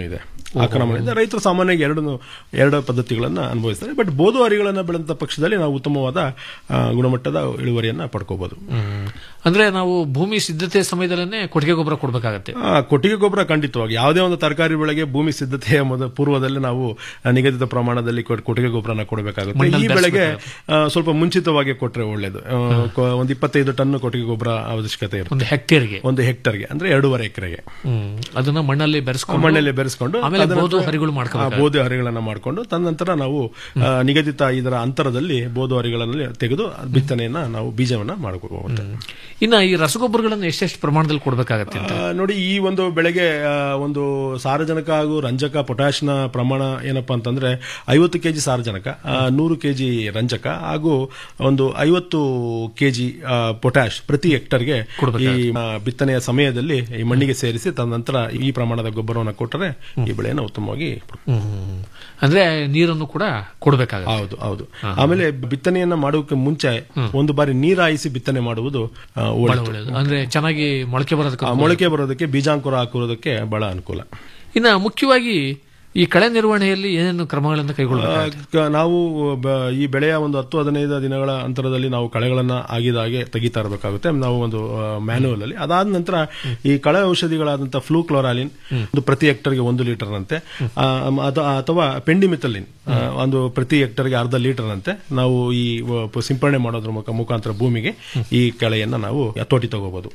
ಆಕ್ರಮಣದಿಂದ ರೈತರು ಸಾಮಾನ್ಯವಾಗಿ ಎರಡು ಎರಡು ಪದ್ಧತಿಗಳನ್ನ ಅನುಭವಿಸ್ತಾರೆ ಬಟ್ ಬೋದು ಹರಿಗಳನ್ನ ಬೆಳೆದಂತ ಪಕ್ಷದಲ್ಲಿ ನಾವು ಉತ್ತಮವಾದ ಆ, ಗುಣಮಟ್ಟದ ಇಳುವರಿಯನ್ನ ಪಡ್ಕೋಬಹುದು ಹ್ಮ್. ಅಂದ್ರೆ ನಾವು ಭೂಮಿ ಸಿದ್ಧತೆ ಸಮಯದಲ್ಲೇ ಕೊಟ್ಟಿಗೆ ಗೊಬ್ಬರ ಕೊಡ್ಬೇಕಾಗತ್ತೆ ಆ, ಕೊಟ್ಟಿಗೆ ಗೊಬ್ಬರ ಖಂಡಿತವಾಗಿ ಯಾವುದೇ ಒಂದು ತರಕಾರಿ ಬೆಳೆಗೆ ಭೂಮಿ ಸಿದ್ಧತೆಯ ಮೊದ ಪೂರ್ವದಲ್ಲಿ ನಾವು ಆ, ನಿಗದಿತ ಪ್ರಮಾಣದಲ್ಲಿ ಕೊಟ್- ಕೊಟ್ಟಿಗೆ ಗೊಬ್ಬರನ ಕೊಡಬೇಕಾಗುತ್ತೆ ಈ ಮಣ್ಣಲ್ಲಿ ಬೆಳೆಗೆ ಆ, ಸ್ವಲ್ಪ ಮುಂಚಿತವಾಗಿ ಕೊಟ್ರೆ ಒಳ್ಳೇದು ಆ, ಕೊ- ಒಂದು ಇಪ್ಪತ್ತೈದು ಟನ್ ಕೊಟ್ಟಿಗೆ ಗೊಬ್ಬರ ಅವಶ್ಯಕತೆ ಇರುತ್ತೆ ಒಂದು ಹೆಕ್ಟೇರ್ಗೆ ಒಂದು ಹೆಕ್ಟರ್ಗೆ ಅಂದ್ರೆ ಎರಡೂವರೆ ಎಕರೆಗೆ ಹ್ಮ್. ಅದನ್ನ ಮಣ್ಣಲ್ಲಿ ಬೆರೆಸ್ಕೊಂಡು ಮಣ್ಣಲ್ಲಿ ಬೆರೆಸ್ಕೊಂಡು ಆಮೇಲೆ ಅದರ ಬೋದು ನಂತರ- ಹರಿಗಳು ಆ, ಮಾಡ್ಕೋಬೇಕು ಬೋದು ಹರಿಗಳನ್ನ ಮಾಡಿಕೊಂಡು ತದನಂತರ ನಾವು ಆ, ನಿಗದಿತ ಇದರ ಅಂತರದಲ್ಲಿ ಬೋದು ಹರಿಗಳಲ್ಲಿ ತೆಗೆದು ಬಿತ್ತನೆಯನ್ನ ನಾವು ಬೀಜವನ್ನ ಮಾಡ್ಕೋಬಹುದು ಇನ್ನ ಈ ರಸಗೊಬ್ಬರಗಳನ್ನು ಎಷ್ಟೆಷ್ಟು ಪ್ರಮಾಣದಲ್ಲಿ ಕೊಡ್ಬೇಕಾಗತ್ತೆ ಅಂತ ಆ, ನೋಡಿ ಈ ಒಂದು ಬೆಳೆಗೆ ಆ, ಒಂದು ಸಾರಜನಕ ಹಾಗೂ ರಂಜಕ ಪೊಟ್ಯಾಶ್ನ ಪ್ರಮಾಣ ಏನಪ್ಪಾ ಅಂತಂದ್ರೆ ಐವತ್ತು ಕೆಜಿ ಸಾರಜನಕ ಆ, ನೂರು ಕೆಜಿ ರಂಜಕ ಹಾಗೂ ಒಂದು ಐವತ್ತು ಕೆಜಿ ಪೊಟ್ಯಾಶ್ ಪ್ರತಿ ಹೆಕ್ಟರ್ಗೆ ಈ ಆ, ಬಿತ್ತನೆಯ ಸಮಯದಲ್ಲಿ ಈ ಮಣ್ಣಿಗೆ ಸೇರಿಸಿ ತದನಂತರ ಈ ಪ್ರಮಾಣದ ಗೊಬ್ಬರವನ್ನು ಕೊಟ್ಟರೆ ಈ ಬೆಳೆಯನ್ನು ಉತ್ತಮವಾಗಿ ಹ್ಮ್. ಅಂದ್ರೆ ನೀರನ್ನು ಕೂಡ ಕೊಡಬೇಕಾಗುತ್ತೆ ಹೌದು ಹೌದು ಆಮೇಲೆ ಬಿತ್ತನೆಯನ್ನ ಮಾಡೋಕೆ ಮುಂಚೆ ಒಂದು ಬಾರಿ ನೀರಾಯಿಸಿ ಬಿತ್ತನೆ ಮಾಡುವುದು ಆ, ಬಹಳ ಒಳ್ಳೆಯದು. ಒಳ್ಳೆಯದು ಅಂದ್ರೆ ಚೆನ್ನಾಗಿ ಮೊಳಕೆ ಬರೋದಕ್ಕೆ ಆ, ಮೊಳಕೆ ಬರೋದಕ್ಕೆ ಬೀಜಾಂಕುರ ಹಾಕುವುದಕ್ಕೆ ಬಹಳ ಅನುಕೂಲ ಇನ್ನ ಮುಖ್ಯವಾಗಿ ಈ ಕಳೆ ನಿರ್ವಹಣೆಯಲ್ಲಿ ಏನೇನು ಕ್ರಮಗಳನ್ನು ಕೈಗೊಳ್ಳಬೇಕು ಆ, ಕ- ನಾವು ಬ- ಈ ಬೆಳೆಯ ಒಂದು ಹತ್ತು ಹದಿನೈದು ದಿನಗಳ ಅಂತರದಲ್ಲಿ ನಾವು ಕಳೆಗಳನ್ನ ಆಗಿದ ಹಾಗೆ ತೆಗಿತಾ ಇರಬೇಕಾಗುತ್ತೆ ನಾವು ಒಂದು ಮ್ಯಾನುವಲ್ ಅಲ್ಲಿ ಅದಾದ ನಂತರ ಈ ಕಳೆ ಔಷಧಿಗಳಾದಂತಹ ಫ್ಲೂ ಕ್ಲೋರಾಲಿನ್ ಒಂದು ಪ್ರತಿ ಹೆಕ್ಟರ್ಗೆ ಒಂದು ಲೀಟರ್ ನಂತೆ ಆ, ಅಥ- ಅಥವಾ ಪೆಂಡಿಮಿಥಲಿನ್ ಆ, ಒಂದು ಪ್ರತಿ ಹೆಕ್ಟರ್ಗೆ ಅರ್ಧ ಲೀಟರ್ ನಂತೆ ನಾವು ಈ ವ- ಸಿಂಪರಣೆ ಮಾಡೋದ್ರ ಮುಖ- ಮುಖಾಂತರ ಭೂಮಿಗೆ ಈ ಕಳೆಯನ್ನ ನಾವು ಹತೋಟಿ ತಗೋಬಹುದು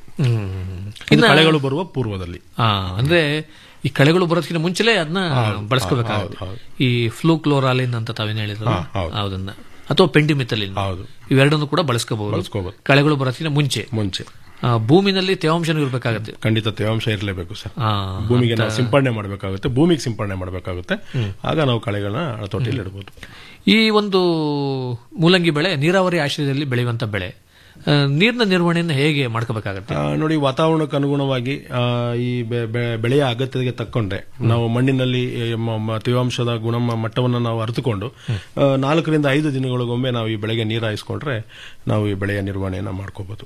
ಇದು ಕಳೆಗಳು ಬರುವ ಪೂರ್ವದಲ್ಲಿ ಆ, ಅಂದ್ರೆ ಈ ಕಳೆಗಳು ಬರೋದಕ್ಕಿಂತ ಮುಂಚೆಲೇ ಅದನ್ನ ಬಳಸ್ಕೋಬೇಕಾಗುತ್ತೆ ಈ ಫ್ಲೂ ಕ್ಲೋರಾಲಿನ್ ಅಂತ ತಾವೇನು ಹೇಳಿದ್ರು ಹಾ, ಹೌದು. ಅದನ್ನ ಅಥವಾ ಪೆಂಡಿಮಿಥಲಿನ್ ಹೌದು ಇವೆರಡನ್ನು ಕೂಡ ಬಳಸ್ಕೋಬಹುದು ಬಳಸ್ಕೋಬಹುದು. ಕಳೆಗಳು ಬರೋದಕ್ಕಿಂತ ಮುಂಚೆ ಮುಂಚೆ ಆ, ಭೂಮಿನಲ್ಲಿ ತೇವಾಂಶನೂ ಇರಬೇಕಾಗುತ್ತೆ ಖಂಡಿತ ತೇವಾಂಶ ಇರಲೇಬೇಕು ಸರ್ ಆ, ಭೂಮಿಗೆ ಅಂತ- ನಾವು ಸಿಂಪಡಣೆ ಮಾಡಬೇಕಾಗುತ್ತೆ ಭೂಮಿಗೆ ಸಿಂಪಡಣೆ ಮಾಡಬೇಕಾಗುತ್ತೆ ಆಗ ನಾವು ಕಳೆಗಳನ್ನ ಹತೋಟಿಯಲ್ಲಿ ಇಡಬಹುದು ಈ ಒಂದು ಮೂಲಂಗಿ ಬೆಳೆ ನೀರಾವರಿ ಆಶ್ರಯದಲ್ಲಿ ಬೆಳೆಯುವಂತ ಬೆಳೆ ಆ, ನೀರಿನ ನಿರ್ವಹಣೆಯನ್ನು ಹೇಗೆ ಮಾಡ್ಕೋಬೇಕಾಗತ್ತೆ ಆ, ನೋಡಿ ವಾತಾವರಣಕ್ಕೆ ಅನುಗುಣವಾಗಿ ಆ, ಈ ಬೆ- ಬೆ- ಬೆಳೆಯ ಅಗತ್ಯತೆಗೆ ತಕ್ಕೊಂಡ್ರೆ ನಾವು ಮಣ್ಣಿನಲ್ಲಿ ಈ ಮ- ಮ- ತೇವಾಂಶದ ಗುಣ ಮಟ್ಟವನ್ನು ನಾವು ಅರಿತುಕೊಂಡು ಆ, ನಾಲ್ಕರಿಂದ ಐದು ದಿನಗಳಿಗೊಮ್ಮೆ ನಾವು ಈ ಬೆಳೆಗೆ ನೀರು ಹಾಯಿಸ್ಕೊಂಡ್ರೆ ನಾವು ಈ ಬೆಳೆಯ ನಿರ್ವಹಣೆಯನ್ನ ಮಾಡ್ಕೋಬಹುದು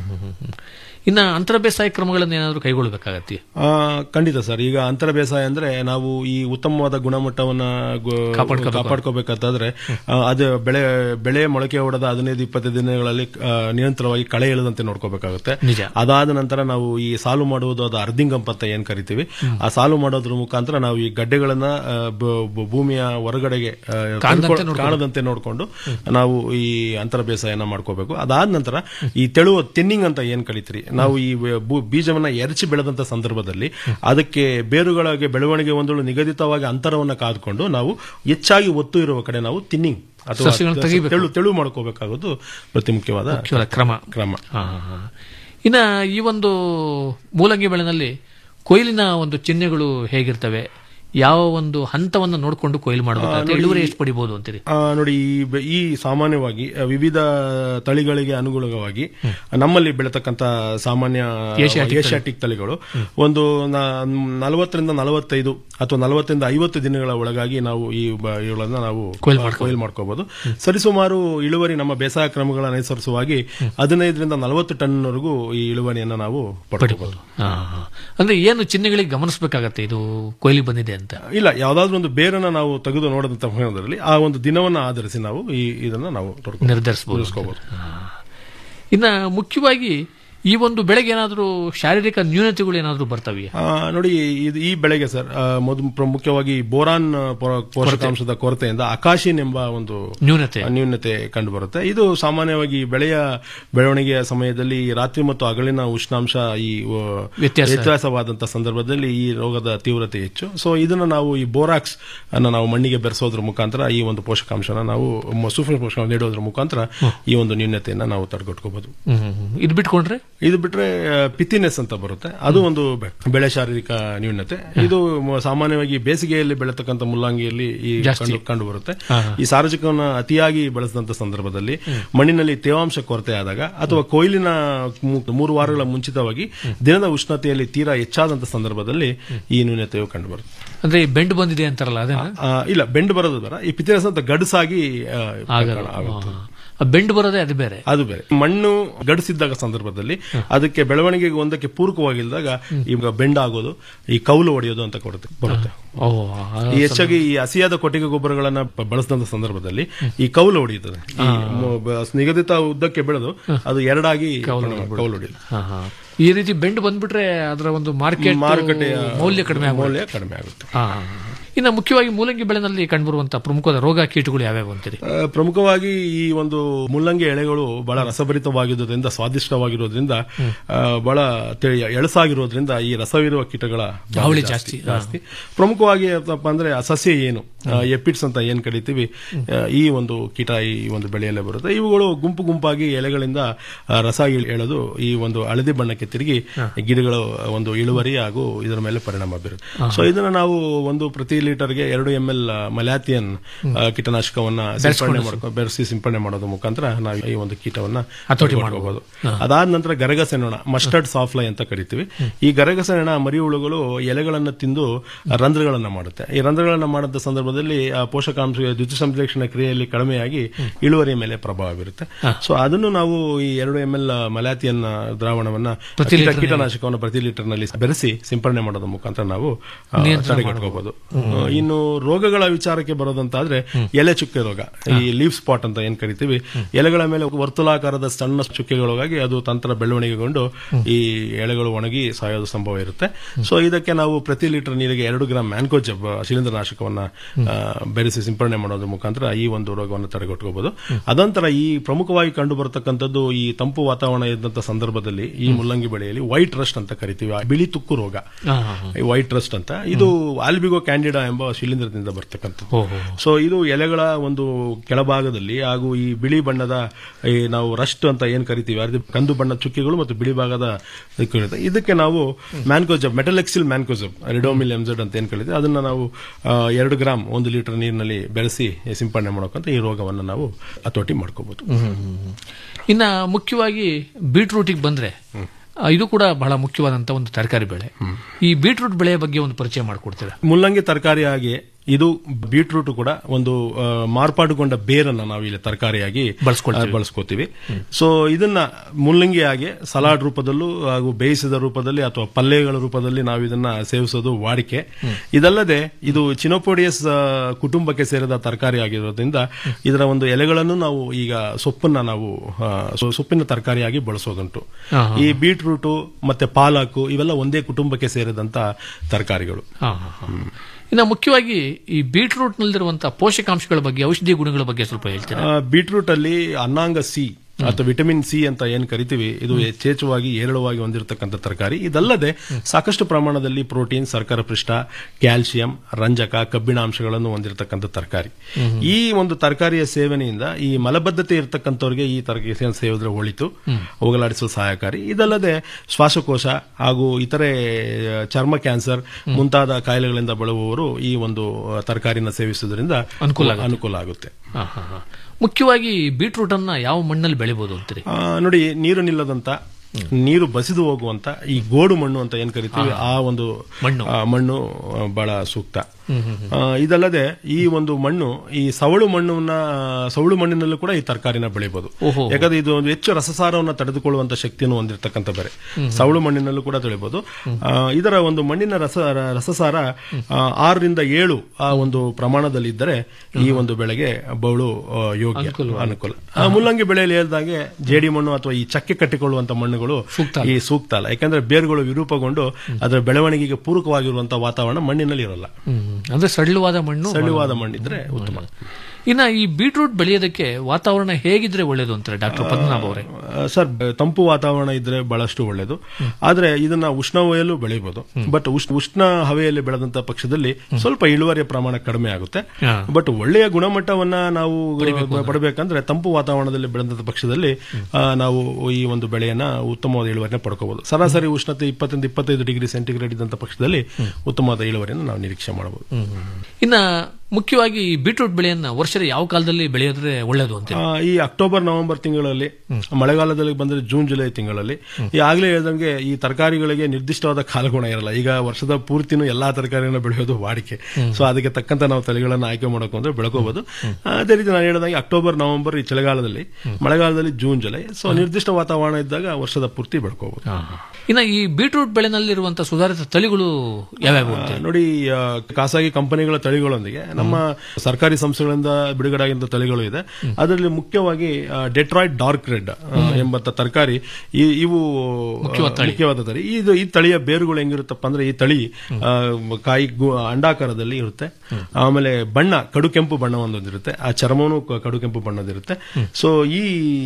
ಇನ್ನ ಅಂತರ ಬೇಸಾಯ ಕ್ರಮಗಳನ್ನು ಏನಾದರೂ ಕೈಗೊಳ್ಳಬೇಕಾಗತ್ತೆ ಆ, ಖಂಡಿತ ಸರ್ ಈಗ ಅಂತರ ಬೇಸಾಯ ಅಂದ್ರೆ ನಾವು ಈ ಉತ್ತಮವಾದ ಗುಣಮಟ್ಟವನ್ನ ಗೊ- ಕಾಪಾಡ್ಕೋಬೇಕು. ಕಾಪಾಡ್ಕೋಬೇಕಾದ್ರೆ ಆ, ಅದು ಬೆಳೆ ಬೆಳೆ ಮೊಳಕೆ ಹೊಡೆದ ಹದಿನೈದು ಇಪ್ಪತ್ತೈದು ದಿನಗಳಲ್ಲಿ ಆ, ನಿರಂತರವಾಗಿ ಕಳೆ ಇಳದಂತೆ ನೋಡ್ಕೋಬೇಕಾಗುತ್ತೆ ನಿಜ. ಅದಾದ ನಂತರ ನಾವು ಈ ಸಾಲು ಮಾಡುವುದು ಅದು ಅರ್ಧಿಂಗಂಪ್ ಅಂತ ಏನ್ ಕರಿತೀವಿ ಆ ಸಾಲು ಮಾಡೋದ್ರ ಮುಖಾಂತರ ನಾವು ಈ ಗಡ್ಡೆಗಳನ್ನ ಆ, ಬ- ಬ- ಭೂಮಿಯ ಹೊರಗಡೆಗೆ ಆ, ಕಾಣದಂತೆ ತೆಗೆದುಕೊ- ನೋಡ್ಕೋಬೇಕು. ಕಾಣದಂತೆ ನೋಡ್ಕೊಂಡು ನಾವು ಈ ಅಂತರ ಬೇಸಾಯನ ಮಾಡ್ಕೋಬೇಕು ಅದಾದ ನಂತರ ಈ ತೆಳುವ ತೆನ್ನಿಂಗ್ ಅಂತ ಏನ್ ಕರಿತೀರಿ ನಾವು ಈ ಬು- ಬೀಜವನ್ನ ಎರಚಿ ಬೆಳೆದಂತ ಸಂದರ್ಭದಲ್ಲಿ ಅದಕ್ಕೆ ಬೇರುಗಳಿಗೆ ಬೆಳವಣಿಗೆ ಒಂದಳು ನಿಗದಿತವಾಗಿ ಅಂತರವನ್ನ ಕಾದ್ಕೊಂಡು ನಾವು ಹೆಚ್ಚಾಗಿ ಒತ್ತು ಇರುವ ಕಡೆ ನಾವು ತಿನ್ನಿಂಗ್ ಅಥವಾ ಸಸ್ಯಗಳನ್ನ ತೆಗಿಬೇಕು. ತೆಳು ತೆಳು ಮಾಡ್ಕೋಬೇಕಾಗೋದು ಪ್ರತಿ ಮುಖ್ಯವಾದ ಮುಖ್ಯವಾದ ಕ್ರಮ ಕ್ರಮ ಹಾ, ಹಾ, ಹಾ. ಇನ್ನ ಈ ಒಂದು ಮೂಲಂಗಿ ಬೆಳೆನಲ್ಲಿ ಕೊಯ್ಲಿನ ಒಂದು ಚಿಹ್ನೆಗಳು ಹೇಗಿರ್ತವೆ ಯಾವ ಒಂದು ಹಂತವನ್ನು ನೋಡಿಕೊಂಡು ಕೊಯ್ಲು ಆ, ಮಾಡಬೇಕು ನೋಡಿ, ಇಳುವರಿ ಎಷ್ಟು ಪಡಿಬಹುದು ಅಂತೀರಿ ಆ, ನೋಡಿ ಈ ಬೆ- ಈ ಸಾಮಾನ್ಯವಾಗಿ ಆ, ವಿವಿಧ ತಳಿಗಳಿಗೆ ಅನುಗುಣವಾಗಿ ನಮ್ಮಲ್ಲಿ ಬೆಳತಕ್ಕಂತ ಸಾಮಾನ್ಯ ಏಷ್ಯಾಟಿಕ್ ತಳಿ. ಏಷ್ಯಾಟಿಕ್ ತಳಿಗಳು ಒಂದು ನ- ನಲವತ್ತರಿಂದ ನಲವತ್ತೈದು ಅಥವಾ ನಲವತ್ತರಿಂದ ಐವತ್ತು ದಿನಗಳ ಒಳಗಾಗಿ ನಾವು ಈ ಬ- ಇವುಗಳನ್ನ ನಾವು ಕೊಯ್ಲು ಆ, ಮಾಡ್ಕೊ- ಕೊಯ್ಲು ಮಾಡ್ಕೋಬಹುದು ಸರಿಸುಮಾರು ಇಳುವರಿ ನಮ್ಮ ಬೇಸಾಯ ಕ್ರಮಗಳ ಅನುಸರಿಸುವಾಗಿ ಹದಿನೈದರಿಂದ ನಲವತ್ತು ಟನ್ವರೆಗೂ ಈ ಇಳುವರಿಯನ್ನ ನಾವು ಪಡ್ಕೋಬಹುದು ಹಾ, ಹಾ. ಅಂದ್ರೆ ಏನು ಚಿಹ್ನೆಗಳಿಗೆ ಗಮನಿಸಬೇಕಾಗತ್ತೆ ಇದು ಕೊಯ್ಲಿಗೆ ಬಂದಿದೆ ಅಂತ ಇಲ್ಲ ಯಾವ್ದಾದ್ರು ಒಂದು ಬೇರನ್ನ ನಾವು ತೆಗೆದು ನೋಡಿದಂತ ಸಮಯದಲ್ಲಿ ಆ ಒಂದು ದಿನವನ್ನ ಆಧರಿಸಿ ನಾವು ಈ ಇದನ್ನ ನಾವು ತೊಡ್ಕೊ- ನಿರ್ಧರಿಸಬಹುದು ನಿರ್ಧರಿಸ್ಕೋಬಹುದು. ಇನ್ನ ಮುಖ್ಯವಾಗಿ ಈ ಒಂದು ಬೆಳೆಗೆ ಏನಾದರೂ ಶಾರೀರಿಕ ನ್ಯೂನತೆಗಳು ಏನಾದರೂ ಬರ್ತವೆ ಆ, ನೋಡಿ ಇದು ಈ ಬೆಳೆಗೆ ಸರ್ ಆ, ಮೊದ್- ಪ್ರ- ಮುಖ್ಯವಾಗಿ ಬೋರಾನ್ ಆ, ಪೊ- ಪೋಷಕಾಂಶದ ಕೊರತೆಯಿಂದ ಅಕಾಶಿನ್ ಎಂಬ ಒಂದು ನ್ಯೂನತೆ ಆ, ನ್ಯೂನತೆ ಕಂಡು ಬರುತ್ತೆ ಇದು ಸಾಮಾನ್ಯವಾಗಿ ಬೆಳೆಯ ಬೆಳವಣಿಗೆಯ ಸಮಯದಲ್ಲಿ ರಾತ್ರಿ ಮತ್ತು ಹಗಲಿನ ಉಷ್ಣಾಂಶ ಈ ಆ, ವ್ಯತ್ಯಾಸ. ವ್ಯತ್ಯಾಸವಾದಂತಹ ಸಂದರ್ಭದಲ್ಲಿ ಈ ರೋಗದ ತೀವ್ರತೆ ಹೆಚ್ಚು ಸೊ ಇದನ್ನ ನಾವು ಈ ಬೋರಾಕ್ಸ್ ಅನ್ನ ನಾವು ಮಣ್ಣಿಗೆ ಬೆರೆಸೋದ್ರ ಮುಖಾಂತರ ಈ ಒಂದು ಪೋಷಕಾಂಶನ ನಾವು ಮ- ಸೂಕ್ಷ್ಮ ಪೋಷಕಾಂಶ ನೀಡೋದ್ರ ಮುಖಾಂತರ ಈ ಒಂದು ನ್ಯೂನತೆಯನ್ನ ನಾವು ತಡೆಗಟ್ಕೋಬಹುದು ಹ್ಮ್, ಹ್ಮ್, ಹ್ಮ್. ಇದು ಬಿಟ್ಕೊಂಡ್ರೆ ಇದು ಬಿಟ್ರೆ ಪಿತಿನೆಸ್ ಅಂತ ಬರುತ್ತೆ ಅದು ಒಂದು ಬೆ- ಬೆಳೆ ಶಾರೀರಿಕ ನ್ಯೂನತೆ ಇದು ಮ- ಸಾಮಾನ್ಯವಾಗಿ ಬೇಸಿಗೆಯಲ್ಲಿ ಬೆಳೆತಕ್ಕಂಥ ಮುಲ್ಲಂಗಿಯಲ್ಲಿ ಈ ಜಾಸ್ತಿ. ಕಂಡು ಕಂಡು ಬರುತ್ತೆ ಹಾ, ಹಾ. ಈ ಸಾರಜಕವನ್ನ ಅತಿಯಾಗಿ ಬಳಸಿದಂತ ಸಂದರ್ಭದಲ್ಲಿ ಮಣ್ಣಿನಲ್ಲಿ ತೇವಾಂಶ ಕೊರತೆ ಆದಾಗ ಅಥವಾ ಕೊಯ್ಲಿನ ಮು- ಮೂರು ವಾರಗಳ ಮುಂಚಿತವಾಗಿ ದಿನದ ಉಷ್ಣತೆಯಲ್ಲಿ ತೀರಾ ಹೆಚ್ಚಾದಂತ ಸಂದರ್ಭದಲ್ಲಿ ಈ ನ್ಯೂನತೆಯು ಕಂಡು ಬರುತ್ತೆ ಅಂದ್ರೆ ಈ ಬೆಂಡ್ ಬಂದಿದೆ ಅಂತಾರಲ್ಲ ಅದೇನಾ ಆ, ಇಲ್ಲ ಬೆಂಡ್ ಬರೋದು ಬೇಡ ಈ ಪಿತಿನೆಸ್ ಅಂತ ಗಡಸಾಗಿ ಆ, ಆಗಲ್ಲ. ಆಗುತ್ತೆ ಹಾ. ಆ ಬೆಂಡ್ ಬರೋದೇ ಅದು ಬೇರೆ ಅದು ಬೇರೆ ಮಣ್ಣು ಗಡಿಸಿದ್ದಾಗ ಸಂದರ್ಭದಲ್ಲಿ ಅದಕ್ಕೆ ಬೆಳವಣಿಗೆಗೆ ಒಂದಕ್ಕೆ ಪೂರಕವಾಗಿಲ್ದಾಗ ಈಗ ಬೆಂಡ್ ಆಗೋದು ಈ ಕೌಲು ಹೊಡೆಯೋದು ಅಂತ ಕೊಡುತ್ತೆ ಬರುತ್ತೆ ಓ ಈ ಹೆಚ್ಚಾಗಿ ಈ ಹಸಿಯಾದ ಕೊಟ್ಟಿಗೆ ಗೊಬ್ಬರಗಳನ್ನ ಬ- ಬಳಸಿದಂತ ಸಂದರ್ಭದಲ್ಲಿ ಈ ಕೌಲು ಹೊಡೆಯುತ್ತದೆ ಈ ಮೊ- ಬ- ನಿಗದಿತ ಉದ್ದಕ್ಕೆ ಬೆಳೆದು ಅದು ಎರಡಾಗಿ ಕೌಲು ಹೊಡೆಯುತ್ತೆ ಹಾ, ಹಾ. ಈ ರೀತಿ ಬೆಂಡ್ ಬಂದ್ಬಿಟ್ರೆ ಅದರ ಒಂದು ಮಾರ್ಕೆಟ್ ಮಾರುಕಟ್ಟೆಯ ಮೌಲ್ಯ ಕಡಿಮೆ ಆಗುತ್ತೆ ಮೌಲ್ಯ ಕಡಿಮೆ ಆಗುತ್ತೆ ಹಾ, ಹಾ, ಹಾ. ಇನ್ನು ಮುಖ್ಯವಾಗಿ ಮೂಲಂಗಿ ಬೆಳೆನಲ್ಲಿ ಕಂಡುಬರುವಂತಹ ಪ್ರಮುಖವಾದ ರೋಗ ಕೀಟಗಳು ಯಾವ್ಯಾವು ಅಂತೀರಿ ಆ, ಪ್ರಮುಖವಾಗಿ ಈ ಒಂದು ಮುಲ್ಲಂಗಿ ಎಳೆಗಳು ಬಹಳ ರಸಭರಿತವಾಗಿರೋದ್ರಿಂದ ಸ್ವಾದಿಷ್ಟವಾಗಿರೋದ್ರಿಂದ ಆ, ಬಹಳ ತೆ- ಎಳಸಾಗಿರೋದ್ರಿಂದ ಈ ರಸವಿರುವ ಕೀಟಗಳ ಬಾಧೆ ಹಾವಳಿ ಜಾಸ್ತಿ ಜಾಸ್ತಿ. ಜಾಸ್ತಿ ಪ್ರಮುಖವಾಗಿ ಏನಪ್ಪ ಅಂದ್ರೆ ಆ ಸಸ್ಯ ಏನು ಎಪಿಟ್ಸ್ ಅಂತ ಏನ್ ಕರಿತೀವಿ ಆ, ಈ ಒಂದು ಕೀಟ ಈ ಒಂದು ಬೆಳೆಯಲ್ಲೇ ಬರುತ್ತೆ ಇವುಗಳು ಗುಂಪು ಗುಂಪಾಗಿ ಎಲೆಗಳಿಂದ ಆ, ರಸ ಇಳ್- ಎಳೆದು ಈ ಒಂದು ಹಳದಿ ಬಣ್ಣಕ್ಕೆ ತಿರುಗಿ ಗಿಡಗಳು ಒಂದು ಇಳುವರಿ ಹಾಗೂ ಇದರ ಮೇಲೆ ಪರಿಣಾಮ ಬೀರುತ್ತೆ ಸೊ ಇದನ್ನ ನಾವು ಒಂದು ಪ್ರತಿ ಲೀಟರ್ಗೆ ಎರಡು ಎಂ ಎಲ್ ಮಲ್ಯಾಥಿಯನ್ ಆ, ಕೀಟನಾಶಕವನ್ನ ಸಿಂಪಡಣೆ ಮಾಡ್ಕೊ ಬೆರೆಸಿ ಸಿಂಪಡಣೆ ಮಾಡೋದ್ರ ಮುಖಾಂತರ ನಾವು ಈ ಒಂದು ಕೀಟವನ್ನ ಹತೋಟಿ ಮಾಡ್ಕೋಬಹುದು ಅದಾದ ನಂತರ ಗರಗಸೆ ನೊಣ ಮಸ್ಟರ್ಡ್ ಸಾಫ್ಲೈ ಅಂತ ಕರಿತೀವಿ ಈ ಗರಗಸೆ ನೊಣ ಮರಿ ಹುಳುಗಳು ಎಲೆಗಳನ್ನ ತಿಂದು ರಂಧ್ರಗಳನ್ನ ಮಾಡುತ್ತೆ ಈ ರಂಧ್ರಗಳನ್ನ ಮಾಡಿದ ಸಂದರ್ಭದಲ್ಲಿ ಆ ಪೋಷಕಾಂಶ ದ್ಯುತಿ ಸಂಶ್ಲೇಷಣೆ ಕ್ರಿಯೆಯಲ್ಲಿ ಕಡಿಮೆಯಾಗಿ ಇಳುವರಿಯ ಮೇಲೆ ಪ್ರಭಾವ ಬೀರುತ್ತೆ ಸೊ ಅದನ್ನು ನಾವು ಈ ಎರಡು ಎಂ ಎಲ್ ಮಲ್ಯಾಥಿಯನ್ ದ್ರಾವಣವನ್ನ ಪ್ರತಿ ಕೀಟ- ಲೀಟರ್ನಲ್ಲಿ- ಕೀಟನಾಶಕವನ್ನು ಪ್ರತಿ ಲೀಟರ್ ನಲ್ಲಿ ಬೆರೆಸಿ ಸಿಂಪಡಣೆ ಮಾಡೋದ್ರ ಮುಖಾಂತರ ನಾವು ಆ, ನಿಯಂತ್ರಣ ತಡೆಗಟ್ಟಬಹುದು ಇನ್ನು ರೋಗಗಳ ವಿಚಾರಕ್ಕೆ ಬರೋದಂತಾದ್ರೆ ಎಲೆ ಚುಕ್ಕೆ ರೋಗ ಈ ಲೀವ್ ಸ್ಪಾಟ್ ಅಂತ ಏನ್ ಕರಿತೀವಿ ಎಲೆಗಳ ಮೇಲೆ ವರ್ತುಲಾಕಾರದ ಸಣ್ಣ ಚುಕ್ಕೆಗಳಾಗಿ ಅದು ತಂತ್ರ ಬೆಳವಣಿಗೆಗೊಂಡು ಈ ಎಲೆಗಳು ಒಣಗಿ ಸಾಯೋದು ಸಂಭವ ಇರುತ್ತೆ ಸೊ ಇದಕ್ಕೆ ನಾವು ಪ್ರತಿ ಲೀಟರ್ ನೀರಿಗೆ ಎರಡು ಗ್ರಾಮ್ ಮ್ಯಾನ್ಕೋಜಬ್ ಶಿಲೀಂಧ್ರನಾಶಕವನ್ನ ಆ, ಬೆರೆಸಿ ಸಿಂಪಡಣೆ ಮಾಡೋದ್ರ ಮುಖಾಂತರ ಈ ಒಂದು ರೋಗವನ್ನು ತಡೆಗಟ್ಟಬಹುದು ಅದಂತರ ಈ ಪ್ರಮುಖವಾಗಿ ಕಂಡು ಬರತಕ್ಕಂಥದ್ದು ಈ ತಂಪು ವಾತಾವರಣ ಇದ್ದಂತ ಸಂದರ್ಭದಲ್ಲಿ ಈ ಮುಲ್ಲಂಗಿ ಬೆಳೆಯಲ್ಲಿ ವೈಟ್ ರಸ್ಟ್ ಅಂತ ಕರಿತೀವಿ ಆ ಬಿಳಿ ತುಕ್ಕು ರೋಗ ಹಾ, ಹಾ, ಹಾ. ಈ ವೈಟ್ ರಸ್ಟ್ ಅಂತ ಇದು ಆಲ್ಬಿಗೋ ಕ್ಯಾಂಡಿಡಾ ಎಂಬ ಶಿಲೀಂಧ್ರದಿಂದ ಬರ್ತಕ್ಕಂಥದ್ದು ಓ, ಓ, ಓ. ಸೊ ಇದು ಎಲೆಗಳ ಒಂದು ಕೆಳಭಾಗದಲ್ಲಿ ಹಾಗೂ ಈ ಬಿಳಿ ಬಣ್ಣದ ಈ ನಾವು ರಸ್ಟ್ ಅಂತ ಏನ್ ಕರಿತೀವಿ ಅದೇ ಕಂದು ಬಣ್ಣದ ಚುಕ್ಕಿಗಳು ಮತ್ತು ಬಿಳಿ ಭಾಗದ ಇದಕ್ಕೆ ಇರುತ್ತೆ. ಇದಕ್ಕೆ ನಾವು mancozeb metalaxyl mancozeb Ridomil MZ ಅಂತ ಏನ್ ಕರಿತೀವಿ ಅದನ್ನ ನಾವು ಆ, ಎರಡು ಗ್ರಾಮ್ ಒಂದು ಲೀಟರ್ ನೀರಿನಲ್ಲಿ ಬೆರೆಸಿ ಸಿಂಪಡಣೆ ಮಾಡೋಕಂತ ಈ ರೋಗವನ್ನು ನಾವು ಹತೋಟಿ ಮಾಡ್ಕೋಬಹುದು ಇನ್ನ ಮುಖ್ಯವಾಗಿ ಬೀಟ್ರೂಟಿಗೆ ಬಂದ್ರೆ ಆ, ಇದು ಕೂಡ ಬಹಳ ಮುಖ್ಯವಾದಂತ ಒಂದು ತರಕಾರಿ ಬೆಳೆ ಈ ಬೀಟ್ರೂಟ್ ಬೆಳೆಯ ಬಗ್ಗೆ ಒಂದು ಪರಿಚಯ ಮಾಡಿಕೊಡ್ತೀರಾ ಮುಲ್ಲಂಗಿ ತರಕಾರಿಯಾಗಿ ಇದು ಬೀಟ್ರೂಟ್ ಕೂಡ ಒಂದು ಆ, ಮಾರ್ಪಾಡುಗೊಂಡ ಬೇರನ್ನ ನಾವು ಇಲ್ಲಿ ತರಕಾರಿಯಾಗಿ ಬಳಸ್ಕೊಳ್ತೀವಿ. ಆ, ಬಳಸ್ಕೊತೀವಿ ಸೊ ಇದನ್ನ ಮುಲ್ಲಂಗಿಯಾಗಿ ಸಲಾಡ್ ರೂಪದಲ್ಲೂ ಹಾಗೂ ಬೇಯಿಸಿದ ರೂಪದಲ್ಲಿ ಅಥವಾ ಪಲ್ಯಗಳ ರೂಪದಲ್ಲಿ ನಾವು ಇದನ್ನ ಸೇವಿಸೋದು ವಾಡಿಕೆ ಇದಲ್ಲದೆ ಇದು ಚಿನೋಪೋಡಿಯಸ್ ಆ, ಕುಟುಂಬಕ್ಕೆ ಸೇರಿದ ತರಕಾರಿ ಆಗಿರೋದ್ರಿಂದ ಇದರ ಒಂದು ಎಲೆಗಳನ್ನು ನಾವು ಈಗ ಸೊಪ್ಪನ್ನ ನಾವು ಆ, ಸೊ- ಸೊಪ್ಪಿನ ತರಕಾರಿಯಾಗಿ ಬಳಸೋದುಂಟು ಹಾ, ಹಾ. ಈ ಬೀಟ್ರೂಟು ಮತ್ತೆ ಪಾಲಕು ಇವೆಲ್ಲ ಒಂದೇ ಕುಟುಂಬಕ್ಕೆ ಸೇರಿದಂತ ತರಕಾರಿಗಳು ಹಾ, ಹಾ, ಹಾ. ಇನ್ನು ಮುಖ್ಯವಾಗಿ ಈ ಬೀಟ್ರೂಟ್ ನಲ್ಲಿರುವಂತಹ ಪೋಷಕಾಂಶಗಳ ಬಗ್ಗೆ ಔಷಧಿ ಗುಣಗಳ ಬಗ್ಗೆ ಸ್ವಲ್ಪ ಹೇಳ್ತೀರಾ ಬೀಟ್ರೂಟ್ ಅಲ್ಲಿ ಅನ್ನಾಂಗ ಸಿ ಅಥವಾ ವಿಟಮಿನ್ ಸಿ ಅಂತ ಏನ್ ಕರಿತೀವಿ ಇದು ಯಥೇಚ್ಛವಾಗಿ ಏರಳವಾಗಿ ಹೊಂದಿರತಕ್ಕಂಥ ತರಕಾರಿ ಇದಲ್ಲದೆ ಸಾಕಷ್ಟು ಪ್ರಮಾಣದಲ್ಲಿ ಪ್ರೋಟೀನ್ ಸರ್ಕಾರ ಪೃಷ್ಠ ಕ್ಯಾಲ್ಸಿಯಂ ರಂಜಕ ಕಬ್ಬಿಣಾಂಶಗಳನ್ನು ಹೊಂದಿರತಕ್ಕಂಥ ತರಕಾರಿ ಈ ಒಂದು ತರಕಾರಿಯ ಸೇವನೆಯಿಂದ ಈ ಮಲಬದ್ಧತೆ ಇರತಕ್ಕಂಥವ್ರಿಗೆ ಈ ತರಕಾರಿ ಸೇವಿದ್ರೆ ಒಳಿತು ಹೋಗಲಾಡಿಸಲು ಸಹಾಯಕಾರಿ ಇದಲ್ಲದೆ ಶ್ವಾಸಕೋಶ ಹಾಗೂ ಇತರೆ ಆ, ಚರ್ಮ ಕ್ಯಾನ್ಸರ್ ಮುಂತಾದ ಕಾಯಿಲೆಗಳಿಂದ ಬಳಲುವವರು ಈ ಒಂದು ಆ, ತರಕಾರಿನ ಸೇವಿಸುವುದರಿಂದ ಅನುಕೂಲ ಆಗುತ್ತೆ. ಅನುಕೂಲ ಆಗುತ್ತೆ ಹಾ, ಹಾ, ಹಾ. ಮುಖ್ಯವಾಗಿ ಬೀಟ್ರೂಟ್ ಅನ್ನ ಯಾವ ಮಣ್ಣಲ್ಲಿ ಬೆಳಿಬಹುದು ಅಂತೀರಿ ಆ, ನೋಡಿ ನೀರು ನಿಲ್ಲದಂತ ನೀರು ಬಸಿದು ಹೋಗುವಂತ ಈ ಗೋಡು ಮಣ್ಣು ಅಂತ ಏನ್ ಕರಿತೀವಿ ಆ ಒಂದು ಮಣ್ಣು. ಆ, ಮಣ್ಣು ಆ, ಬಹಳ ಸೂಕ್ತ ಹ್ಮ್, ಹ್ಮ್, ಹ್ಮ್. ಆ, ಇದಲ್ಲದೆ ಈ ಒಂದು ಮಣ್ಣು ಈ ಸವಳು ಮಣ್ಣನ್ನ ಸವಳು ಮಣ್ಣಿನಲ್ಲೂ ಕೂಡ ಈ ತರಕಾರಿನ ಬೆಳಿಬಹುದು ಓಹೋ. ಯಾಕಂದ್ರೆ ಇದು ಒಂದು ಹೆಚ್ಚು ರಸಸಾರವನ್ನು ತಡೆದುಕೊಳ್ಳುವಂತ ಶಕ್ತಿಯನ್ನು ಹೊಂದಿರತಕ್ಕಂಥ ಬೆಳೆ ಹ್ಮ್. ಸವಳು ಮಣ್ಣಿನಲ್ಲೂ ಕೂಡ ಬೆಳಿಬಹುದು ಆ, ಇದರ ಒಂದು ಮಣ್ಣಿನ ರಸ ರ- ರಸಸಾರ ಆ, ಆರರಿಂದ ಏಳು ಆ ಒಂದು ಪ್ರಮಾಣದಲ್ಲಿ ಇದ್ದರೆ ಈ ಒಂದು ಬೆಳೆಗೆ ಬಹಳು ಆ, ಯೋಗ್ಯ ಅನುಕೂಲ. ಅನುಕೂಲ ಆ, ಮುಲ್ಲಂಗಿ ಬೆಳೆಯಲ್ಲಿ ಹೇಳಿದಾಗೆ ಜೇಡಿ ಮಣ್ಣು ಅಥವಾ ಈ ಚಕ್ಕೆ ಕಟ್ಟಿಕೊಳ್ಳುವಂತ ಮಣ್ಣುಗಳು ಈ ಸೂಕ್ತ ಅಲ್ಲ ಯಾಕಂದ್ರೆ ಬೇರುಗಳು ವಿರೂಪಗೊಂಡು ಅದರ ಬೆಳವಣಿಗೆಗೆ ಪೂರಕವಾಗಿರುವಂತಹ ವಾತಾವರಣ ಮಣ್ಣಿನಲ್ಲಿ ಇರಲ್ಲ ಹ್ಮ್. ಅಂದ್ರೆ ಸಡಿಲವಾದ ಮಣ್ಣು ಸಡಿಲವಾದ ಮಣ್ಣಿದ್ರೆ ಉತ್ತಮ ಇನ್ನ ಈ ಬೀಟ್ರೂಟ್ ಬೆಳೆಯೋದಕ್ಕೆ ವಾತಾವರಣ ಹೇಗಿದ್ರೆ ಒಳ್ಳೇದು ಅಂತಾರೆ ಡಾಕ್ಟರ್ ಪದ್ಮನಾಭ ಅವರೇ ಆ, ಸರ್ ತಂಪು ವಾತಾವರಣ ಇದ್ರೆ ಬಹಳಷ್ಟು ಒಳ್ಳೇದು ಆದ್ರೆ ಇದನ್ನ ಉಷ್ಣವಯಲ್ಲೂ ಬೆಳಿಬಹುದು ಬಟ್ ಉಷ್ಣ ಉಷ್ಣ ಹವೆಯಲ್ಲಿ ಬೆಳೆದಂತ ಪಕ್ಷದಲ್ಲಿ ಸ್ವಲ್ಪ ಇಳುವರಿಯ ಪ್ರಮಾಣ ಕಡಿಮೆ ಆಗುತ್ತೆ ಹಾ. ಬಟ್ ಒಳ್ಳೆಯ ಗುಣಮಟ್ಟವನ್ನ ನಾವು ಪಡಬೇಕಂದ್ರೆ ತಂಪು ವಾತಾವರಣದಲ್ಲಿ ಬೆಳೆದಂತ ಪಕ್ಷದಲ್ಲಿ ಆ, ನಾವು ಈ ಒಂದು ಬೆಳೆಯನ್ನ ಉತ್ತಮವಾದ ಇಳುವರಿನ ಪಡ್ಕೋಬಹುದು ಸರಾಸರಿ ಉಷ್ಣತೆ ಇಪ್ಪತ್ತರಿಂದ ಇಪ್ಪತ್ತೈದು ಡಿಗ್ರಿ ಸೆಂಟಿಗ್ರೇಡ್ ಇದ್ದಂತ ಪಕ್ಷದಲ್ಲಿ ಉತ್ತಮವಾದ ಇಳುವರಿಯನ್ನು ನಾವು ನಿರೀಕ್ಷೆ ಮಾಡಬಹುದು ಇನ್ನ ಮುಖ್ಯವಾಗಿ ಈ ಬೀಟ್ರೂಟ್ ಬೆಳೆಯನ್ನ ವರ್ಷದ ಯಾವ ಕಾಲದಲ್ಲಿ ಬೆಳೆಯೋದ್ರೆ ಒಳ್ಳೇದು ಅಂತ ಆ, ಈ ಅಕ್ಟೋಬರ್ ನವೆಂಬರ್ ತಿಂಗಳಲ್ಲಿ ಮಳೆಗಾಲದಲ್ಲಿ ಬಂದ್ರೆ ಜೂನ್ ಜುಲೈ ತಿಂಗಳಲ್ಲಿ ಈ ಆಗ್ಲೇ ಹೇಳ್ದಂಗೆ ಈ ತರಕಾರಿಗಳಿಗೆ ನಿರ್ದಿಷ್ಟವಾದ ಕಾಲಗುಣ ಇರಲ್ಲ ಈಗ ವರ್ಷದ ಪೂರ್ತಿನೂ ಎಲ್ಲಾ ತರಕಾರಿಗಳನ್ನ ಬೆಳೆಯೋದು ವಾಡಿಕೆ ಸೊ ಅದಕ್ಕೆ ತಕ್ಕಂತ ನಾವು ತಳಿಗಳನ್ನ ಆಯ್ಕೆ ಮಾಡೋಕೆ ಅಂದ್ರೆ ಬೆಳ್ಕೋಬಹುದು ಅದೇ ರೀತಿ ನಾನು ಹೇಳಿದಂಗೆ ಅಕ್ಟೋಬರ್ ನವೆಂಬರ್ ಈ ಚಳಿಗಾಲದಲ್ಲಿ ಮಳೆಗಾಲದಲ್ಲಿ ಜೂನ್ ಜುಲೈ ಸೊ ನಿರ್ದಿಷ್ಟ ವಾತಾವರಣ ಇದ್ದಾಗ ವರ್ಷದ ಪೂರ್ತಿ ಬೆಳ್ಕೋಬಹುದು ಇನ್ನ ಈ ಬೀಟ್ರೂಟ್ ಬೆಳೆನಲ್ಲಿರುವಂತಹ ಸುಧಾರಿತ ತಳಿಗಳು ಯಾವ್ಯಾವು ಅಂತ ಆ, ನೋಡಿ ಆ, ಖಾಸಗಿ ಕಂಪನಿಗಳ ತಳಿಗಳೊಂದಿಗೆ ನಮ್ಮ ಸರ್ಕಾರಿ ಸಂಸ್ಥೆಗಳಿಂದ ಬಿಡುಗಡೆಯಾಗಿದ್ದ ತಳಿಗಳು ಇದೆ ಅದರಲ್ಲಿ ಮುಖ್ಯವಾಗಿ ಡೆಟ್ರಾಯ್ಡ್ ಡಾರ್ಕ್ ರೆಡ್ ಎಂಬಂತ ತರಕಾರಿ ಈ- ಇವು ಮುಖ್ಯವಾದ ತಳಿ. ಮುಖ್ಯವಾದ ತಳಿ ಇದು ಈ ತಳಿಯ ಬೇರುಗಳು ಹೆಂಗಿರುತ್ತಪ್ಪ ಅಂದ್ರೆ ಈ ತಳಿ ಆ, ಕಾಯಿ ಗು- ಅಂಡಾಕಾರದಲ್ಲಿ ಇರುತ್ತೆ ಆಮೇಲೆ ಬಣ್ಣ ಕಡು ಕೆಂಪು ಬಣ್ಣ ಒಂದೊಂದಿರುತ್ತೆ ಆ ಚರ್ಮವೂ ಕ- ಕಡು ಕೆಂಪು ಬಣ್ಣದಿರುತ್ತೆ ಸೊ ಈ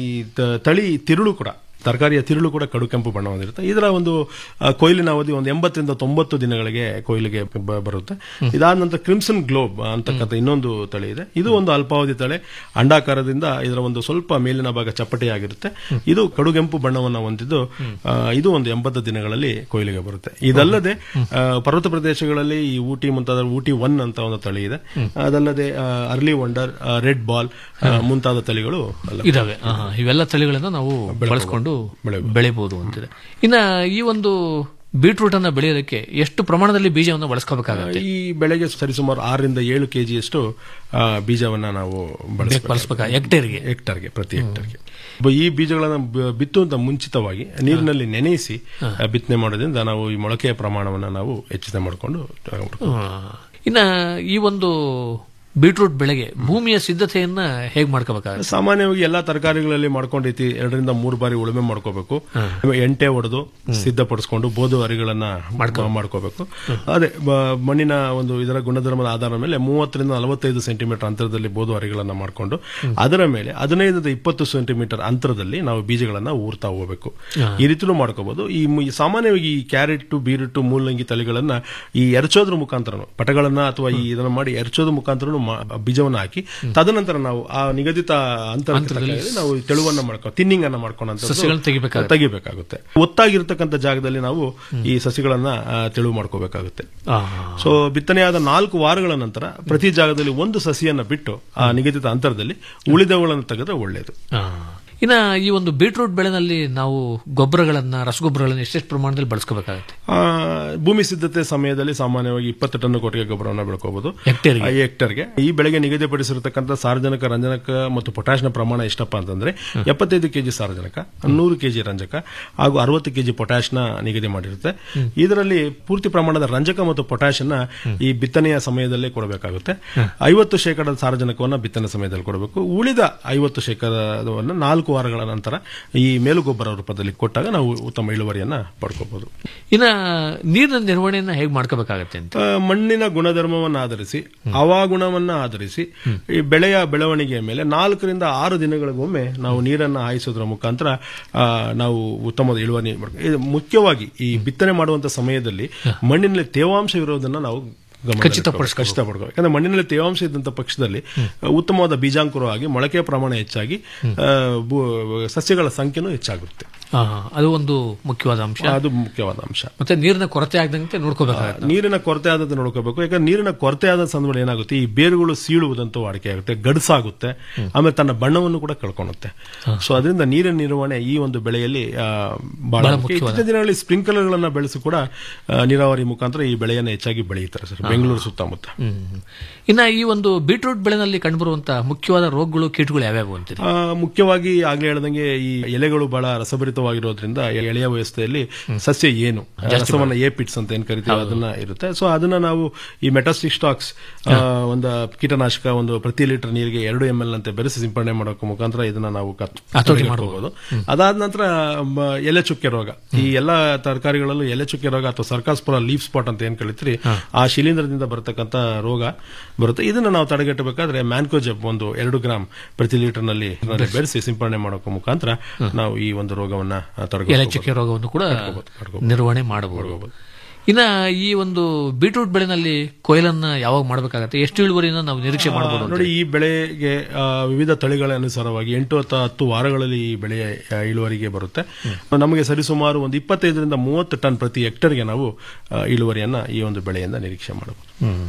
ತ- ತಳಿ ತಿರುಳು ಕೂಡ ತರಕಾರಿಯ ತಿರುಳು ಕೂಡ ಕಡು ಕೆಂಪು ಬಣ್ಣ ಹೊಂದಿರುತ್ತೆ ಇದರ ಒಂದು ಆ, ಕೊಯ್ಲಿನ ಅವಧಿ ಒಂದು ಎಂಬತ್ತರಿಂದ ತೊಂಬತ್ತು ದಿನಗಳಿಗೆ ಕೊಯ್ಲಿಗೆ ಬ- ಬರುತ್ತೆ ಇದಾದ ನಂತರ ಕ್ರಿಮ್ಸನ್ ಗ್ಲೋಬ್ ಅಂತಕ್ಕಂಥ ಇನ್ನೊಂದು ತಳಿ ಇದೆ ಇದು ಒಂದು ಅಲ್ಪಾವಧಿ ತಳಿ ಅಂಡಾಕಾರದಿಂದ ಇದರ ಒಂದು ಸ್ವಲ್ಪ ಮೇಲಿನ ಭಾಗ ಚಪ್ಪಟೆಯಾಗಿರುತ್ತೆ ಇದು ಕಡುಗೆಂಪು ಬಣ್ಣವನ್ನು ಹೊಂದಿದ್ದು ಆ, ಇದು ಒಂದು ಎಂಬತ್ತು ದಿನಗಳಲ್ಲಿ ಕೊಯ್ಲಿಗೆ ಬರುತ್ತೆ ಇದಲ್ಲದೆ ಆ, ಪರ್ವತ ಪ್ರದೇಶಗಳಲ್ಲಿ ಈ ಊಟಿ ಮುಂತಾದ ಊಟಿ ಒನ್ ಅಂತ ಒಂದು ತಳಿ ಇದೆ ಅದಲ್ಲದೆ ಅರ್ಲಿ ವಂಡರ್ ರೆಡ್ ಬಾಲ್ ಮುಂತಾದ ತಳಿಗಳು ಅಲ್ಲ ಇದಾವೆ ಆಹಾ, ಇವೆಲ್ಲ ತಳಿಗಳನ್ನ ನಾವು ಬಳಸ್ಕೊಂಡು ಬೆಳಿಬಹುದು ಅಂತಿದೆ ಇನ್ನ ಈ ಒಂದು ಬೀಟ್ರೂಟ್ ಅನ್ನ ಬೆಳೆಯೋದಕ್ಕೆ ಎಷ್ಟು ಪ್ರಮಾಣದಲ್ಲಿ ಬೀಜವನ್ನು ಬಳಸ್ಕೋಬೇಕಾಗತ್ತೆ ಈ ಬೆಳೆಗೆ ಸರಿಸುಮಾರು ಆರರಿಂದ ಏಳು ಕೆಜಿಯಷ್ಟು ಆ, ಬೀಜವನ್ನ ನಾವು ಬಳಸ್ಬೇಕಾ? ಹೆಕ್ಟೇರ್ಗೆ? ಹೆಕ್ಟರ್ಗೆ ಪ್ರತಿ ಹೆಕ್ಟರ್ಗೆ ಬ- ಈ ಬೀಜಗಳನ್ನ ಬ- ಬಿತ್ತುವಂತ ಮುಂಚಿತವಾಗಿ ನೀರಿನಲ್ಲಿ ನೆನೆಸಿ ಆ, ಬಿತ್ತನೆ ಮಾಡೋದ್ರಿಂದ ನಾವು ಈ ಮೊಳಕೆಯ ಪ್ರಮಾಣವನ್ನ ನಾವು ಹೆಚ್ಚಿತ ಮಾಡಿಕೊಂಡು ಆ, ಇನ್ನ ಈ ಒಂದು ಬೀಟ್ರೂಟ್ ಬೆಳೆಗೆ ಭೂಮಿಯ ಸಿದ್ಧತೆಯನ್ನ ಹೇಗ್ ಮಾಡ್ಕೋಬೇಕಾಗತ್ತೆ ಸಾಮಾನ್ಯವಾಗಿ ಎಲ್ಲಾ ತರಕಾರಿಗಳಲ್ಲಿ ಮಾಡ್ಕೊಂಡೈತಿ ಎರಡರಿಂದ ಮೂರು ಬಾರಿ ಉಳುಮೆ ಮಾಡ್ಕೋಬೇಕು ಎಂಟೆ ಹೊಡೆದು ಸಿದ್ಧಪಡಿಸ್ಕೊಂಡು ಬೋದು ಹರಿಗಳನ್ನ ಮಾಡ್ಕೋಬೇಕು ಅದೇ ಬ- ಮಣ್ಣಿನ ಒಂದು ಇದರ ಗುಣಧರ್ಮದ ಆಧಾರದ ಮೇಲೆ ಮೂವತ್ತರಿಂದ ನಲವತ್ತೈದು ಸೆಂಟಿಮೀಟರ್ ಅಂತರದಲ್ಲಿ ಬೋದು ಹರಿಗಳನ್ನ ಮಾಡ್ಕೊಂಡು ಅದರ ಮೇಲೆ ಹದಿನೈದರಿಂದ ಇಪ್ಪತ್ತು ಸೆಂಟಿಮೀಟರ್ ಅಂತರದಲ್ಲಿ ನಾವು ಬೀಜಗಳನ್ನ ಊರ್ತಾ ಹೋಗಬೇಕು ಈ ರೀತಿನೂ ಮಾಡ್ಕೋಬಹುದು ಈ ಮು- ಈ ಸಾಮಾನ್ಯವಾಗಿ ಈ ಕ್ಯಾರೆಟ್ ಬೀರುಟ್ಟು ಮೂಲಂಗಿ ತಳಿಗಳನ್ನ ಈ ಎರಚೋದ್ರ ಮುಖಾಂತರ ಪಟಗಳನ್ನ ಅಥವಾ ಈ ಇದನ್ನ ಮಾಡಿ ಎರಚೋದ್ರ ಮುಖಾಂತರ ಬೀಜವನ್ನ ಹಾಕಿ ತದನಂತರ ನಾವು ಆ ನಿಗದಿತ ಅಂತರ ನಾವು ಈ ತೆಳುವನ್ನ ಮಾಡ್ಕೊ ತಿನ್ನಿಂಗ್ ಅನ್ನ ಮಾಡ್ಕೊಂಡು ಸಸ್ಯಗಳನ್ನ ತೆಗಿಬೇಕಾಗುತ್ತೆ. ತೆಗಿಬೇಕಾಗುತ್ತೆ ಒತ್ತಾಗಿರ್ತಕ್ಕಂಥ ಜಾಗದಲ್ಲಿ ನಾವು ಈ ಸಸಿಗಳನ್ನ ಆ, ತೆಳು ಮಾಡ್ಕೋಬೇಕಾಗುತ್ತೆ ಸೊ ಬಿತ್ತನೆಯಾದ ನಾಲ್ಕು ವಾರಗಳ ನಂತರ ಪ್ರತಿ ಜಾಗದಲ್ಲಿ ಒಂದು ಸಸಿಯನ್ನ ಬಿಟ್ಟು ಆ ನಿಗದಿತ ಅಂತರದಲ್ಲಿ ಉಳಿದವುಗಳನ್ನು ತೆಗೆದ್ರೆ ಒಳ್ಳೆಯದು ಆ. ಇನ್ನ ಈ ಒಂದು ಬೀಟ್ರೂಟ್ ಬೆಳೆನಲ್ಲಿ ನಾವು ಗೊಬ್ಬರಗಳನ್ನ ರಸಗೊಬ್ಬರಗಳನ್ನ ಎಷ್ಟೆಷ್ಟು ಪ್ರಮಾಣದಲ್ಲಿ ಬಳಸ್ಕೋಬೇಕಾಗತ್ತೆ ಆ, ಭೂಮಿ ಸಿದ್ಧತೆ ಸಮಯದಲ್ಲಿ ಸಾಮಾನ್ಯವಾಗಿ ಇಪ್ಪತ್ತು ಟನ್ ಕೊಟ್ಟಿಗೆ ಗೊಬ್ಬರವನ್ನು ಬೆಳ್ಕೋಬಹುದು ಹೆಕ್ಟೇರ್ಗೆ? ಆ, ಹೆಕ್ಟೇರ್ಗೆ ಈ ಬೆಳೆಗೆ ನಿಗದಿಪಡಿಸಿರತಕ್ಕಂಥ ಸಾರಜನಕ ರಂಜನಕ ಮತ್ತು ಪೊಟ್ಯಾಶ್ನ ಪ್ರಮಾಣ ಎಷ್ಟಪ್ಪ ಅಂತಂದ್ರೆ ಎಪ್ಪತ್ತೈದು ಕೆಜಿ ಸಾರಜನಕ ನೂರು ಕೆಜಿ ರಂಜಕ ಹಾಗೂ ಅರವತ್ತು ಕೆಜಿ ಪೊಟ್ಯಾಶ್ನ ನಿಗದಿ ಮಾಡಿರುತ್ತೆ ಇದರಲ್ಲಿ ಪೂರ್ತಿ ಪ್ರಮಾಣದ ರಂಜಕ ಮತ್ತು ಪೊಟ್ಯಾಶನ್ನ ಈ ಬಿತ್ತನೆಯ ಸಮಯದಲ್ಲೇ ಕೊಡಬೇಕಾಗುತ್ತೆ ಐವತ್ತು ಶೇಕಡದ ಸಾರಜನಕವನ್ನು ಬಿತ್ತನೆ ಸಮಯದಲ್ಲಿ ಕೊಡಬೇಕು ಉಳಿದ ಐವತ್ತು ಶೇಕಡವನ್ನು ನಾಲ್ಕು ವಾರಗಳ ನಂತರ ಈ ಮೇಲುಗೊಬ್ಬರ ರೂಪದಲ್ಲಿ ಕೊಟ್ಟಾಗ ನಾವು ಉತ್ತಮ ಇಳುವರಿಯನ್ನ ಪಡ್ಕೋಬಹುದು ಇನ್ನ ನೀರಿನ ನಿರ್ವಹಣೆಯನ್ನ ಹೇಗ್ ಮಾಡ್ಕೋಬೇಕಾಗತ್ತೆ ಅಂತ ಆ, ಮಣ್ಣಿನ ಗುಣಧರ್ಮವನ್ನು ಆಧರಿಸಿ ಹವಾಗುಣವನ್ನ ಆಧರಿಸಿ ಈ ಬೆಳೆಯ ಬೆಳವಣಿಗೆಯ ಮೇಲೆ ನಾಲ್ಕರಿಂದ ಆರು ದಿನಗಳಿಗೊಮ್ಮೆ ನಾವು ನೀರನ್ನು ಹಾಯಿಸೋದ್ರ ಮುಖಾಂತರ ಆ, ನಾವು ಉತ್ತಮವಾದ ಇಳುವರಿ ಮಾಡ್ಕೊ- ಇದು ಮುಖ್ಯವಾಗಿ ಈ ಬಿತ್ತನೆ ಮಾಡುವಂತ ಸಮಯದಲ್ಲಿ ಮಣ್ಣಿನಲ್ಲಿ ತೇವಾಂಶ ಇರೋದನ್ನ ನಾವು ಗಮನದಲ್ಲಿ ಖಚಿತಪಡಿಸ್ಕೋಬೇಕು. ಖಚಿತಪಡ್ಕೋಬೇಕು ಯಾಕಂದ್ರೆ ಮಣ್ಣಿನಲ್ಲಿ ತೇವಾಂಶ ಇದ್ದಂತ ಪಕ್ಷದಲ್ಲಿ ಉತ್ತಮವಾದ ಬೀಜಾಂಕುರವಾಗಿ ಮೊಳಕೆಯ ಪ್ರಮಾಣ ಹೆಚ್ಚಾಗಿ ಆ, ಭೂ- ಸಸ್ಯಗಳ ಸಂಖ್ಯೆನೂ ಹೆಚ್ಚಾಗುತ್ತೆ ಆ, ಅದು ಒಂದು ಮುಖ್ಯವಾದ ಅಂಶ ಅದು ಮುಖ್ಯವಾದ ಅಂಶ ಮತ್ತೆ ನೀರಿನ ಕೊರತೆ ಆಗದಂತೆ ನೋಡ್ಕೋಬೇಕಾಗತ್ತೆ ನೀರಿನ ಕೊರತೆ ಆದದ್ದು ನೋಡ್ಕೋಬೇಕು ಯಾಕಂದ್ರೆ ನೀರಿನ ಕೊರತೆ ಆದ ಸಂದರ್ಭದಲ್ಲಿ ಏನಾಗುತ್ತೆ ಈ ಬೇರುಗಳು ಸೀಳುವುದಂತೂ ವಾಡಿಕೆ ಆಗುತ್ತೆ ಗಡಸಾಗುತ್ತೆ ಆಮೇಲೆ ತನ್ನ ಬಣ್ಣವನ್ನು ಕೂಡ ಕಳ್ಕೊಳುತ್ತೆ ಸೊ ಅದರಿಂದ ನೀರಿನ ನಿರ್ವಹಣೆ ಈ ಒಂದು ಬೆಳೆಯಲ್ಲಿ ಆ, ಬಹಳ ಬಹಳ ಮುಖ್ಯ. ಮುಖ್ಯವಾದ. ಇತ್ತೀಚಿನ ದಿನಗಳಲ್ಲಿ ಸ್ಪ್ರಿಂಕ್ಲರ್ಗಳನ್ನ ಬೆಳೆಸಿ ಕೂಡ ಆ, ನೀರಾವರಿ ಮುಖಾಂತರ ಈ ಬೆಳೆಯನ್ನು ಹೆಚ್ಚಾಗಿ ಬೆಳೆಯುತ್ತಾರೆ ಸರ್ ಬೆಂಗಳೂರು ಸುತ್ತಮುತ್ತ ಹ್ಮ್. ಇನ್ನ ಈ ಒಂದು ಬೀಟ್ರೂಟ್ ಬೆಳೆನಲ್ಲಿ ಕಂಡುಬರುವಂತಹ ಮುಖ್ಯವಾದ ರೋಗಗಳು ಕೀಟಗಳು ಯಾವ್ಯಾವು ಅಂತೀರಿ ಆ, ಮುಖ್ಯವಾಗಿ ಆಗ್ಲೇ ಹೇಳ್ದಂಗೆ ಈ ಎಲೆಗಳು ಬಹಳ ರಸಭರಿತವಾಗಿರೋದ್ರಿಂದ ಎಳೆಯ ವ್ಯವಸ್ಥೆಯಲ್ಲಿ ಸಸ್ಯ ಏನು ರಸವನ್ನ ಎ ಪಿಟ್ಸ್ ಅಂತ ಏನ್ ಕರಿತೀವಿ ಅದನ್ನ ಇರುತ್ತೆ ಸೊ ಅದನ್ನ ನಾವು ಈ ಮೆಟಾಸ್ಟಿಕ್ ಸ್ಟಾಕ್ಸ್ ಒಂದು ಕೀಟನಾಶಕ ಒಂದು ಪ್ರತಿ ಲೀಟರ್ ನೀರಿಗೆ ಎರಡು ಎಂ ಎಲ್ ಅಂತೆ ಬೆರೆಸಿ ಸಿಂಪಡಣೆ ಮಾಡೋಕೆ ಮುಖಾಂತರ ಇದನ್ನ ನಾವು ಕತ್- ಹತೋಟಿ ತಡೆಗಟ್ಟಬಹುದು ಅದಾದ ನಂತರ ಮ, ಎಲೆ ಚುಕ್ಕೆ ರೋಗ ಈ ಎಲ್ಲಾ ತರಕಾರಿಗಳಲ್ಲೂ ಎಲೆ ಚುಕ್ಕೆ ರೋಗ ಅಥವಾ ಸರ್ಕಾಸ್ಪುರ ಲೀಫ್ ಸ್ಪಾಟ್ ಅಂತ ಏನ್ ಕರಿತೀರಿ ಆ ಶಿಲೀಂಧ್ರದಿಂದ ಬರತಕ್ಕಂತ ರೋಗ ಬರುತ್ತೆ ಇದನ್ನ ನಾವು ತಡೆಗಟ್ಟಬೇಕಾದ್ರೆ ಮ್ಯಾನ್ಕೋಜೆಬ್ ಒಂದು ಎರಡು ಗ್ರಾಮ್ ಪ್ರತಿ ಲೀಟರ್ ನಲ್ಲಿ ಬೆರೆಸಿ ಸಿಂಪಡಣೆ ಮಾಡೋಕೆ ಮುಖಾಂತರ ನಾವು ಈ ಒಂದು ರೋಗವನ್ನ ತಡೆಗಟ್ಟಬಹುದು. ಎಲೆ ಚಕ್ಕೆ ರೋಗವನ್ನು ಕೂಡ ನಿರ್ವಹಣೆ ಮಾಡಬಹುದು ಇನ್ನ ಈ ಒಂದು ಬೀಟ್ರೂಟ್ ಬೆಳೆನಲ್ಲಿ ಕೊಯ್ಲನ್ನ ಯಾವಾಗ ಮಾಡಬೇಕಾಗತ್ತೆ ಎಷ್ಟು ಇಳುವರಿನ ನಾವು ನಿರೀಕ್ಷೆ ಮಾಡಬಹುದು ಆ, ನೋಡಿ ಈ ಬೆಳೆಗೆ ಆ, ವಿವಿಧ ತಳಿಗಳ ಅನುಸಾರವಾಗಿ ಎಂಟು ಅಥವಾ ಹತ್ತು ವಾರಗಳಲ್ಲಿ ಈ ಬೆಳೆಯ ಆ, ಇಳುವರಿಗೆ ಬರುತ್ತೆ ನಮಗೆ ಸರಿಸುಮಾರು ಒಂದು ಇಪ್ಪತ್ತೈದರಿಂದ ಮೂವತ್ತು ಟನ್ ಪ್ರತಿ ಹೆಕ್ಟರ್ಗೆ ನಾವು ಆ, ಇಳುವರಿಯನ್ನ ಈ ಒಂದು ಬೆಳೆಯಿಂದ ನಿರೀಕ್ಷೆ ಮಾಡಬಹುದು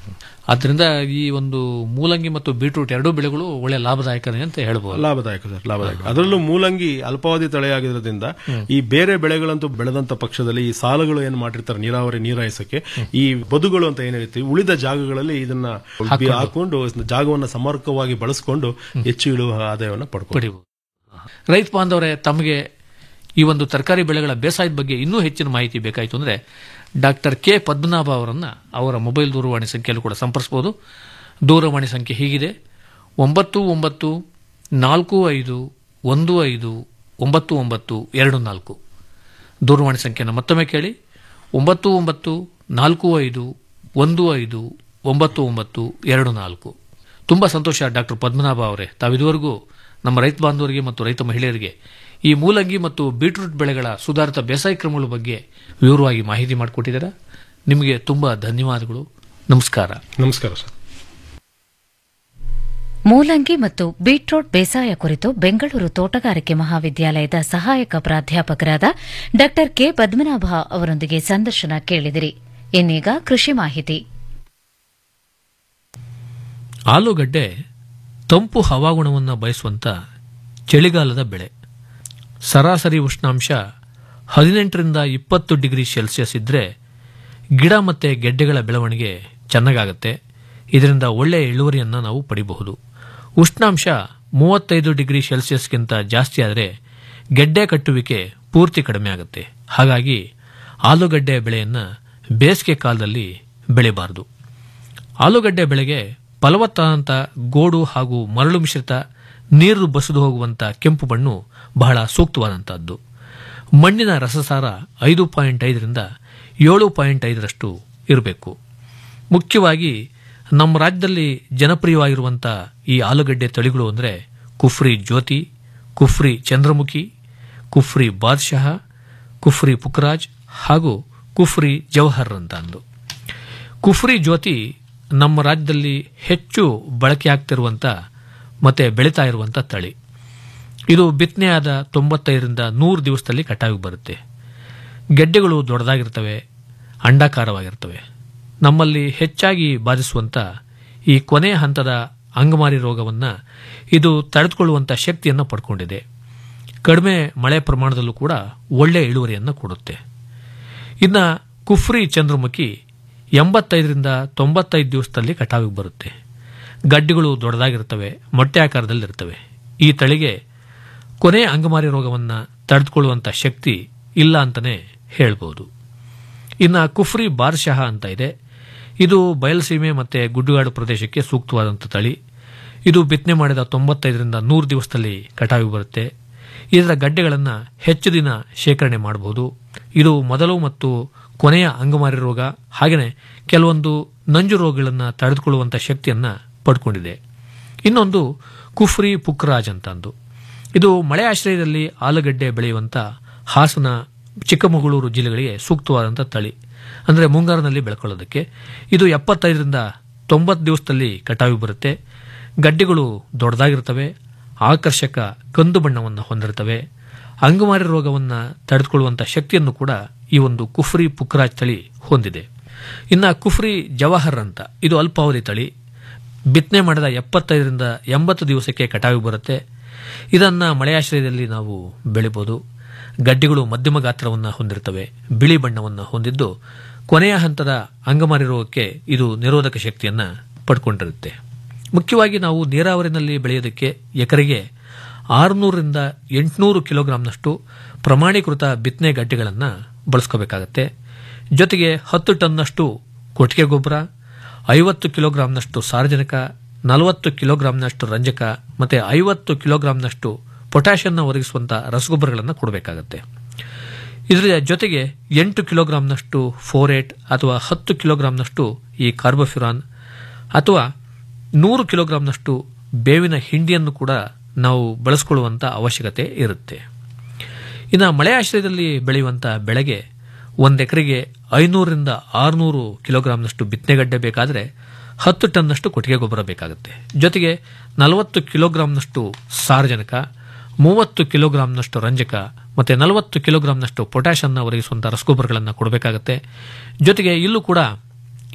ಆದ್ದರಿಂದ ಈ ಒಂದು ಮೂಲಂಗಿ ಮತ್ತು ಬೀಟ್ರೂಟ್ ಎರಡೂ ಬೆಳೆಗಳು ಒಳ್ಳೆ ಲಾಭದಾಯಕನೇ ಅಂತ ಹೇಳ್ಬೋದು ಲಾಭದಾಯಕ ಸರ್ ಲಾಭದಾಯಕ ಅದರಲ್ಲೂ ಮೂಲಂಗಿ ಅಲ್ಪಾವಧಿ ತಳೆಯಾಗಿರೋದ್ರಿಂದ ಈ ಬೇರೆ ಬೆಳೆಗಳಂತೂ ಬೆಳೆದಂತ ಪಕ್ಷದಲ್ಲಿ ಈ ಸಾಲುಗಳು ಏನ್ ಮಾಡಿರ್ತಾರೆ ನೀರಾವರಿ ನೀರಾಯಿಸಕ್ಕೆ ಈ ಬದುಗಳು ಅಂತ ಏನ್ ಹೇಳ್ತೀವಿ ಉಳಿದ ಜಾಗಗಳಲ್ಲಿ ಇದನ್ನ ಹಾಕೊಂಡು. ಹಾಕೊಂಡು ಜಾಗವನ್ನ ಸಮರ್ಕವಾಗಿ ಬಳಸಿಕೊಂಡು ಹೆಚ್ಚು ಇಳುವ ಆದಾಯವನ್ನ ಪಡ್ಕೊಂಡು ಪಡಿಬಹುದು ರೈತ ಬಾಂಧವರೇ ತಮಗೆ ಈ ಒಂದು ತರಕಾರಿ ಬೆಳೆಗಳ ಬೇಸಾಯದ ಬಗ್ಗೆ ಇನ್ನೂ ಹೆಚ್ಚಿನ ಮಾಹಿತಿ ಬೇಕಾಯಿತು ಅಂದರೆ ಡಾಕ್ಟರ್ ಕೆ ಪದ್ಮನಾಭ ಅವರನ್ನ ಅವರ ಮೊಬೈಲ್ ದೂರವಾಣಿ ಸಂಖ್ಯೆಯಲ್ಲೂ ಕೂಡ ಸಂಪರ್ಸ್ಬೋದು ದೂರವಾಣಿ ಸಂಖ್ಯೆ ಹೀಗಿದೆ ಒಂಬತ್ತು ಒಂಬತ್ತು ನಾಲ್ಕು ಐದು ಒಂದು ಐದು ಒಂಬತ್ತು ಒಂಬತ್ತು ಎರಡು ನಾಲ್ಕು ದೂರವಾಣಿ ಸಂಖ್ಯೆಯನ್ನು ಮತ್ತೊಮ್ಮೆ ಕೇಳಿ ಒಂಬತ್ತು ಒಂಬತ್ತು ನಾಲ್ಕು ಐದು ಒಂದು ಐದು ಒಂಬತ್ತು ಒಂಬತ್ತು ಎರಡು ನಾಲ್ಕು ತುಂಬ ಸಂತೋಷ ಡಾಕ್ಟರ್ ಪದ್ಮನಾಭ ಅವರೇ ತಾವಿದುವರೆಗೂ ನಮ್ಮ ರೈತ ಬಾಂಧವರಿಗೆ ಮತ್ತು ರೈತ ಮಹಿಳೆಯರಿಗೆ ಈ ಮೂಲಂಗಿ ಮತ್ತು ಬೀಟ್ರೂಟ್ ಬೆಳೆಗಳ ಸುಧಾರಿತ ಬೇಸಾಯ ಕ್ರಮಗಳ ಬಗ್ಗೆ ವಿವರವಾಗಿ ಮಾಹಿತಿ ಮಾಡಿಕೊಟ್ಟಿದ್ದೀರಾ ನಿಮಗೆ ತುಂಬ ಧನ್ಯವಾದಗಳು ನಮಸ್ಕಾರ ನಮಸ್ಕಾರ ಸರ್ ಮೂಲಂಗಿ ಮತ್ತು ಬೀಟ್ರೂಟ್ ಬೇಸಾಯ ಕುರಿತು ಬೆಂಗಳೂರು ತೋಟಗಾರಿಕೆ ಮಹಾವಿದ್ಯಾಲಯದ ಸಹಾಯಕ ಪ್ರಾಧ್ಯಾಪಕರಾದ ಡಾ ಕೆ ಪದ್ಮನಾಭ ಅವರೊಂದಿಗೆ ಸಂದರ್ಶನ ಕೇಳಿದಿರಿ ಇನ್ನೀಗ ಕೃಷಿ ಮಾಹಿತಿ ಆಲೂಗಡ್ಡೆ ತಂಪು ಹವಾಗುಣವನ್ನು ಬಯಸುವಂತ ಚಳಿಗಾಲದ ಬೆಳೆ ಸರಾಸರಿ ಉಷ್ಣಾಂಶ ಹದಿನೆಂಟರಿಂದ ಇಪ್ಪತ್ತು ಡಿಗ್ರಿ ಸೆಲ್ಸಿಯಸ್ ಇದ್ದರೆ ಗಿಡ ಮತ್ತು ಗೆಡ್ಡೆಗಳ ಬೆಳವಣಿಗೆ ಚೆನ್ನಾಗಾಗುತ್ತೆ ಇದರಿಂದ ಒಳ್ಳೆಯ ಇಳುವರಿಯನ್ನು ನಾವು ಪಡಿಬಹುದು ಉಷ್ಣಾಂಶ ಮೂವತ್ತೈದು ಡಿಗ್ರಿ ಸೆಲ್ಸಿಯಸ್ಗಿಂತ ಜಾಸ್ತಿ ಆದರೆ ಗೆಡ್ಡೆ ಕಟ್ಟುವಿಕೆ ಪೂರ್ತಿ ಕಡಿಮೆ ಆಗುತ್ತೆ ಹಾಗಾಗಿ ಆಲೂಗಡ್ಡೆ ಬೆಳೆಯನ್ನು ಬೇಸಿಗೆ ಕಾಲದಲ್ಲಿ ಬೆಳೆಯಬಾರದು ಆಲೂಗಡ್ಡೆ ಬೆಳೆಗೆ ಫಲವತ್ತಾದಂಥ ಗೋಡು ಹಾಗೂ ಮರಳು ಮಿಶ್ರಿತ ನೀರು ಬಸಿದು ಹೋಗುವಂಥ ಕೆಂಪು ಮಣ್ಣು ಬಹಳ ಸೂಕ್ತವಾದಂಥದ್ದು ಮಣ್ಣಿನ ರಸಸಾರ ಐದು ಪಾಯಿಂಟ್ ಐದರಿಂದ ಏಳು ಪಾಯಿಂಟ್ ಐದರಷ್ಟು ಇರಬೇಕು ಮುಖ್ಯವಾಗಿ ನಮ್ಮ ರಾಜ್ಯದಲ್ಲಿ ಜನಪ್ರಿಯವಾಗಿರುವಂಥ ಈ ಆಲೂಗಡ್ಡೆ ತಳಿಗಳು ಅಂದರೆ ಕುಫ್ರಿ ಜ್ಯೋತಿ ಕುಫ್ರಿ ಚಂದ್ರಮುಖಿ ಕುಫ್ರಿ ಬಾದ್ಶಾಹ ಕುಫ್ರಿ ಪುಕ್ರಾಜ್ ಹಾಗೂ ಕುಫ್ರಿ ಜವಹರ್ ಅಂತ ಅಂದು ಕುಫ್ರಿ ಜ್ಯೋತಿ ನಮ್ಮ ರಾಜ್ಯದಲ್ಲಿ ಹೆಚ್ಚು ಬಳಕೆ ಆಗ್ತಿರುವಂಥ ಮತ್ತು ಬೆಳೀತಾ ಇರುವಂಥ ತಳಿ ಇದು ಬಿತ್ತನೆಯಾದ ತೊಂಬತ್ತೈದರಿಂದ ನೂರು ದಿವಸದಲ್ಲಿ ಕಟಾವಿಗೆ ಬರುತ್ತೆ ಗೆಡ್ಡೆಗಳು ದೊಡ್ಡದಾಗಿರ್ತವೆ ಅಂಡಾಕಾರವಾಗಿರ್ತವೆ ನಮ್ಮಲ್ಲಿ ಹೆಚ್ಚಾಗಿ ಬಾಧಿಸುವಂಥ ಈ ಕೊನೆಯ ಹಂತದ ಅಂಗಮಾರಿ ರೋಗವನ್ನು ಇದು ತಡೆದುಕೊಳ್ಳುವಂಥ ಶಕ್ತಿಯನ್ನು ಪಡ್ಕೊಂಡಿದೆ ಕಡಿಮೆ ಮಳೆ ಪ್ರಮಾಣದಲ್ಲೂ ಕೂಡ ಒಳ್ಳೆಯ ಇಳುವರಿಯನ್ನು ಕೊಡುತ್ತೆ ಇನ್ನು ಕುಫ್ರಿ ಚಂದ್ರಮುಖಿ ಎಂಬತ್ತೈದರಿಂದ ತೊಂಬತ್ತೈದು ದಿವಸದಲ್ಲಿ ಕಟಾವಿಗೆ ಬರುತ್ತೆ ಗಡ್ಡೆಗಳು ದೊಡ್ಡದಾಗಿರ್ತವೆ ಮೊಟ್ಟೆ ಆಕಾರದಲ್ಲಿರ್ತವೆ ಈ ತಳಿಗೆ ಕೊನೆಯ ಅಂಗಮಾರಿ ರೋಗವನ್ನು ತಡೆದುಕೊಳ್ಳುವಂಥ ಶಕ್ತಿ ಇಲ್ಲ ಅಂತಲೇ ಹೇಳ್ಬೋದು ಇನ್ನು ಕುಫ್ರಿ ಬಾರ್ಶಾಹ ಅಂತ ಇದೆ ಇದು ಬಯಲುಸೀಮೆ ಮತ್ತು ಗುಡ್ಡುಗಾಡು ಪ್ರದೇಶಕ್ಕೆ ಸೂಕ್ತವಾದಂಥ ತಳಿ ಇದು ಬಿತ್ತನೆ ಮಾಡಿದ ತೊಂಬತ್ತೈದರಿಂದ ನೂರು ದಿವಸದಲ್ಲಿ ಕಟಾವಿಗೆ ಬರುತ್ತೆ ಇದರ ಗಡ್ಡೆಗಳನ್ನು ಹೆಚ್ಚು ದಿನ ಶೇಖರಣೆ ಮಾಡಬಹುದು ಇದು ಮೊದಲು ಮತ್ತು ಕೊನೆಯ ಅಂಗಮಾರಿ ರೋಗ ಹಾಗೆಯೇ ಕೆಲವೊಂದು ನಂಜು ರೋಗಗಳನ್ನು ತಡೆದುಕೊಳ್ಳುವಂಥ ಶಕ್ತಿಯನ್ನು ಪಡ್ಕೊಂಡಿದೆ ಇನ್ನೊಂದು ಕುಫ್ರಿ ಪುಕ್ರಾಜ್ ಅಂತ ಅಂದು ಇದು ಮಳೆ ಆಶ್ರಯದಲ್ಲಿ ಆಲೂಗಡ್ಡೆ ಬೆಳೆಯುವಂಥ ಹಾಸನ ಚಿಕ್ಕಮಗಳೂರು ಜಿಲ್ಲೆಗಳಿಗೆ ಸೂಕ್ತವಾದಂಥ ತಳಿ ಅಂದರೆ ಮುಂಗಾರಿನಲ್ಲಿ ಬೆಳ್ಕೊಳ್ಳೋದಕ್ಕೆ ಇದು ಎಪ್ಪತ್ತೈದರಿಂದ ತೊಂಬತ್ತು ದಿವಸದಲ್ಲಿ ಕಟಾವಿಗೆ ಬರುತ್ತೆ ಗಡ್ಡೆಗಳು ದೊಡ್ಡದಾಗಿರ್ತವೆ ಆಕರ್ಷಕ ಕಂದು ಬಣ್ಣವನ್ನು ಹೊಂದಿರ್ತವೆ ಅಂಗಮಾರಿ ರೋಗವನ್ನು ತಡೆದುಕೊಳ್ಳುವಂಥ ಶಕ್ತಿಯನ್ನು ಕೂಡ ಈ ಒಂದು ಕುಫ್ರಿ ಪುಕ್ರಾಜ್ ತಳಿ ಹೊಂದಿದೆ ಇನ್ನು ಕುಫ್ರಿ ಜವಾಹರ್ ಅಂತ ಇದು ಅಲ್ಪಾವಧಿ ತಳಿ ಬಿತ್ತನೆ ಮಾಡಿದ ಎಪ್ಪತ್ತೈದರಿಂದ ಎಂಬತ್ತು ದಿವಸಕ್ಕೆ ಕಟಾವಿಗೆ ಬರುತ್ತೆ ಇದನ್ನು ಮಳೆಯಾಶ್ರಯದಲ್ಲಿ ನಾವು ಬೆಳಿಬೋದು ಗಡ್ಡೆಗಳು ಮಧ್ಯಮ ಗಾತ್ರವನ್ನು ಹೊಂದಿರ್ತವೆ ಬಿಳಿ ಬಣ್ಣವನ್ನು ಹೊಂದಿದ್ದು ಕೊನೆಯ ಹಂತದ ಅಂಗಮಾರಿ ರೋಗಕ್ಕೆ ಇದು ನಿರೋಧಕ ಶಕ್ತಿಯನ್ನು ಪಡ್ಕೊಂಡಿರುತ್ತೆ ಮುಖ್ಯವಾಗಿ ನಾವು ನೀರಾವರಿನಲ್ಲಿ ಬೆಳೆಯೋದಕ್ಕೆ ಎಕರೆಗೆ ಆರುನೂರರಿಂದ ಎಂಟುನೂರು ಕಿಲೋಗ್ರಾಂನಷ್ಟು ಪ್ರಮಾಣೀಕೃತ ಬಿತ್ತನೆ ಗಡ್ಡೆಗಳನ್ನು ಬಳಸ್ಕೋಬೇಕಾಗತ್ತೆ ಜೊತೆಗೆ ಹತ್ತು ಟನ್ನಷ್ಟು ಕೊಟ್ಟಿಗೆ ಗೊಬ್ಬರ ಐವತ್ತು ಕಿಲೋಗ್ರಾಂನಷ್ಟು ಸಾರಜನಕ ನಲವತ್ತು ಕಿಲೋಗ್ರಾಂನಷ್ಟು ರಂಜಕ ಮತ್ತು ಐವತ್ತು ಕಿಲೋಗ್ರಾಂನಷ್ಟು ಪೊಟ್ಯಾಷಿಯನ್ನ ಒದಗಿಸುವಂಥ ರಸಗೊಬ್ಬರಗಳನ್ನು ಕೊಡಬೇಕಾಗತ್ತೆ ಇದರ ಜೊತೆಗೆ ಎಂಟು ಕಿಲೋಗ್ರಾಂನಷ್ಟು ಫೋರೇಟ್ ಅಥವಾ ಹತ್ತು ಕಿಲೋಗ್ರಾಂನಷ್ಟು ಈ ಕಾರ್ಬೋಫ್ಯುರಾನ್ ಅಥವಾ ನೂರು ಕಿಲೋಗ್ರಾಂನಷ್ಟು ಬೇವಿನ ಹಿಂಡಿಯನ್ನು ಕೂಡ ನಾವು ಬಳಸ್ಕೊಳ್ಳುವಂಥ ಅವಶ್ಯಕತೆ ಇರುತ್ತೆ ಇನ್ನು ಮಳೆ ಆಶ್ರಯದಲ್ಲಿ ಬೆಳೆಯುವಂಥ ಬೆಳೆಗೆ ಒಂದು ಎಕರೆಗೆ ಐನೂರರಿಂದ ಆರುನೂರು ಕಿಲೋಗ್ರಾಂನಷ್ಟು ಬಿತ್ತನೆಗಡ್ಡೆ ಬೇಕಾದರೆ ಹತ್ತು ಟನ್ನಷ್ಟು ಕೊಟ್ಟಿಗೆ ಗೊಬ್ಬರ ಬೇಕಾಗುತ್ತೆ ಜೊತೆಗೆ ನಲವತ್ತು ಕಿಲೋಗ್ರಾಂನಷ್ಟು ಸಾರಜನಕ ಮೂವತ್ತು ಕಿಲೋಗ್ರಾಂನಷ್ಟು ರಂಜಕ ಮತ್ತು ನಲವತ್ತು ಕಿಲೋಗ್ರಾಂನಷ್ಟು ಪೊಟ್ಯಾಷನ್ನು ಒದಗಿಸುವಂಥ ರಸಗೊಬ್ಬರಗಳನ್ನು ಕೊಡಬೇಕಾಗತ್ತೆ ಜೊತೆಗೆ ಇಲ್ಲೂ ಕೂಡ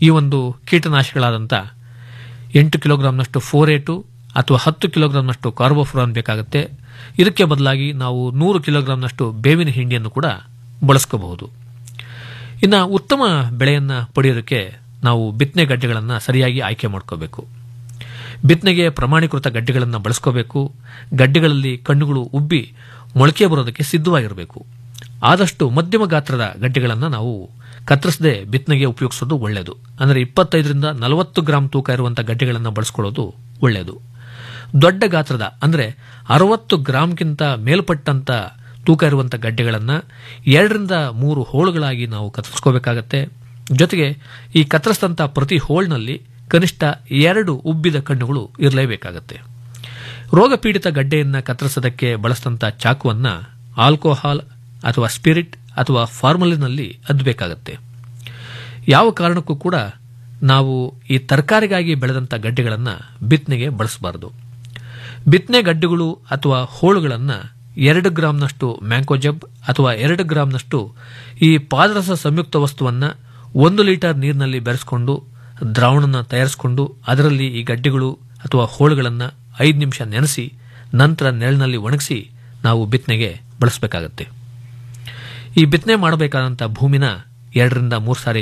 ಈ ಒಂದು ಕೀಟನಾಶಕಗಳಾದಂಥ ಎಂಟು ಕಿಲೋಗ್ರಾಂನಷ್ಟು ಫೋರೇಟು ಅಥವಾ ಹತ್ತು ಕಿಲೋಗ್ರಾಂನಷ್ಟು ಕಾರ್ಬೋಫ್ರಾನ್ ಬೇಕಾಗುತ್ತೆ ಇದಕ್ಕೆ ಬದಲಾಗಿ ನಾವು ನೂರು ಕಿಲೋಗ್ರಾಂನಷ್ಟು ಬೇವಿನ ಹಿಂಡಿಯನ್ನು ಕೂಡ ಬಳಸ್ಕೋಬಹುದು ಇನ್ನು ಉತ್ತಮ ಬೆಳೆಯನ್ನು ಪಡೆಯೋದಕ್ಕೆ ನಾವು ಬಿತ್ತನೆ ಗಡ್ಡೆಗಳನ್ನು ಸರಿಯಾಗಿ ಆಯ್ಕೆ ಮಾಡ್ಕೋಬೇಕು ಬಿತ್ತನೆಗೆ ಪ್ರಮಾಣೀಕೃತ ಗಡ್ಡೆಗಳನ್ನು ಬಳಸ್ಕೋಬೇಕು ಗಡ್ಡೆಗಳಲ್ಲಿ ಕಣ್ಣುಗಳು ಉಬ್ಬಿ ಮೊಳಕೆ ಬರೋದಕ್ಕೆ ಸಿದ್ಧವಾಗಿರಬೇಕು ಆದಷ್ಟು ಮಧ್ಯಮ ಗಾತ್ರದ ಗಡ್ಡೆಗಳನ್ನು ನಾವು ಕತ್ತರಿಸದೆ ಬಿತ್ತನೆಗೆ ಉಪಯೋಗಿಸೋದು ಒಳ್ಳೆಯದು ಅಂದರೆ ಇಪ್ಪತ್ತೈದರಿಂದ ನಲವತ್ತು ಗ್ರಾಂ ತೂಕ ಇರುವಂಥ ಗಡ್ಡೆಗಳನ್ನು ಬಳಸ್ಕೊಳ್ಳೋದು ಒಳ್ಳೆಯದು ದೊಡ್ಡ ಗಾತ್ರದ ಅಂದರೆ ಅರವತ್ತು ಗ್ರಾಂಗಿಂತ ಮೇಲ್ಪಟ್ಟಂತ ತೂಕ ಇರುವಂಥ ಗಡ್ಡೆಗಳನ್ನು ಎರಡರಿಂದ ಮೂರು ಹೋಳುಗಳಾಗಿ ನಾವು ಕತ್ತರಿಸ್ಕೋಬೇಕಾಗತ್ತೆ ಜೊತೆಗೆ ಈ ಕತ್ತರಿಸಿದಂಥ ಪ್ರತಿ ಹೋಳ್ನಲ್ಲಿ ಕನಿಷ್ಠ ಎರಡು ಉಬ್ಬಿದ ಕಣ್ಣುಗಳು ಇರಲೇಬೇಕಾಗತ್ತೆ ರೋಗ ಪೀಡಿತ ಗಡ್ಡೆಯನ್ನು ಕತ್ತರಿಸೋದಕ್ಕೆ ಬಳಸಿದಂಥ ಚಾಕುವನ್ನು ಆಲ್ಕೋಹಾಲ್ ಅಥವಾ ಸ್ಪಿರಿಟ್ ಅಥವಾ ಫಾರ್ಮಲಿನಲ್ಲಿ ಅದ್ದಬೇಕಾಗತ್ತೆ ಯಾವ ಕಾರಣಕ್ಕೂ ಕೂಡ ನಾವು ಈ ತರಕಾರಿಗಾಗಿ ಬೆಳೆದಂಥ ಗಡ್ಡೆಗಳನ್ನು ಬಿತ್ತನೆಗೆ ಬಳಸಬಾರದು ಬಿತ್ತನೆ ಗಡ್ಡೆಗಳು ಅಥವಾ ಹೋಳುಗಳನ್ನು ಎರಡು ಗ್ರಾಂನಷ್ಟು ಮ್ಯಾಂಕೋಜಬ್ ಅಥವಾ ಎರಡು ಗ್ರಾಂನಷ್ಟು ಈ ಪಾದರಸ ಸಂಯುಕ್ತ ವಸ್ತುವನ್ನು ಒಂದು ಲೀಟರ್ ನೀರಿನಲ್ಲಿ ಬೆರೆಸ್ಕೊಂಡು ದ್ರಾವಣನ ತಯಾರಿಸಿಕೊಂಡು ಅದರಲ್ಲಿ ಈ ಗಡ್ಡೆಗಳು ಅಥವಾ ಹೋಳುಗಳನ್ನು ಐದು ನಿಮಿಷ ನೆನೆಸಿ ನಂತರ ನೆರಳಿನಲ್ಲಿ ಒಣಗಿಸಿ ನಾವು ಬಿತ್ತನೆಗೆ ಬಳಸಬೇಕಾಗತ್ತೆ ಈ ಬಿತ್ತನೆ ಮಾಡಬೇಕಾದಂಥ ಭೂಮಿನ ಎರಡರಿಂದ ಮೂರು ಸಾರಿ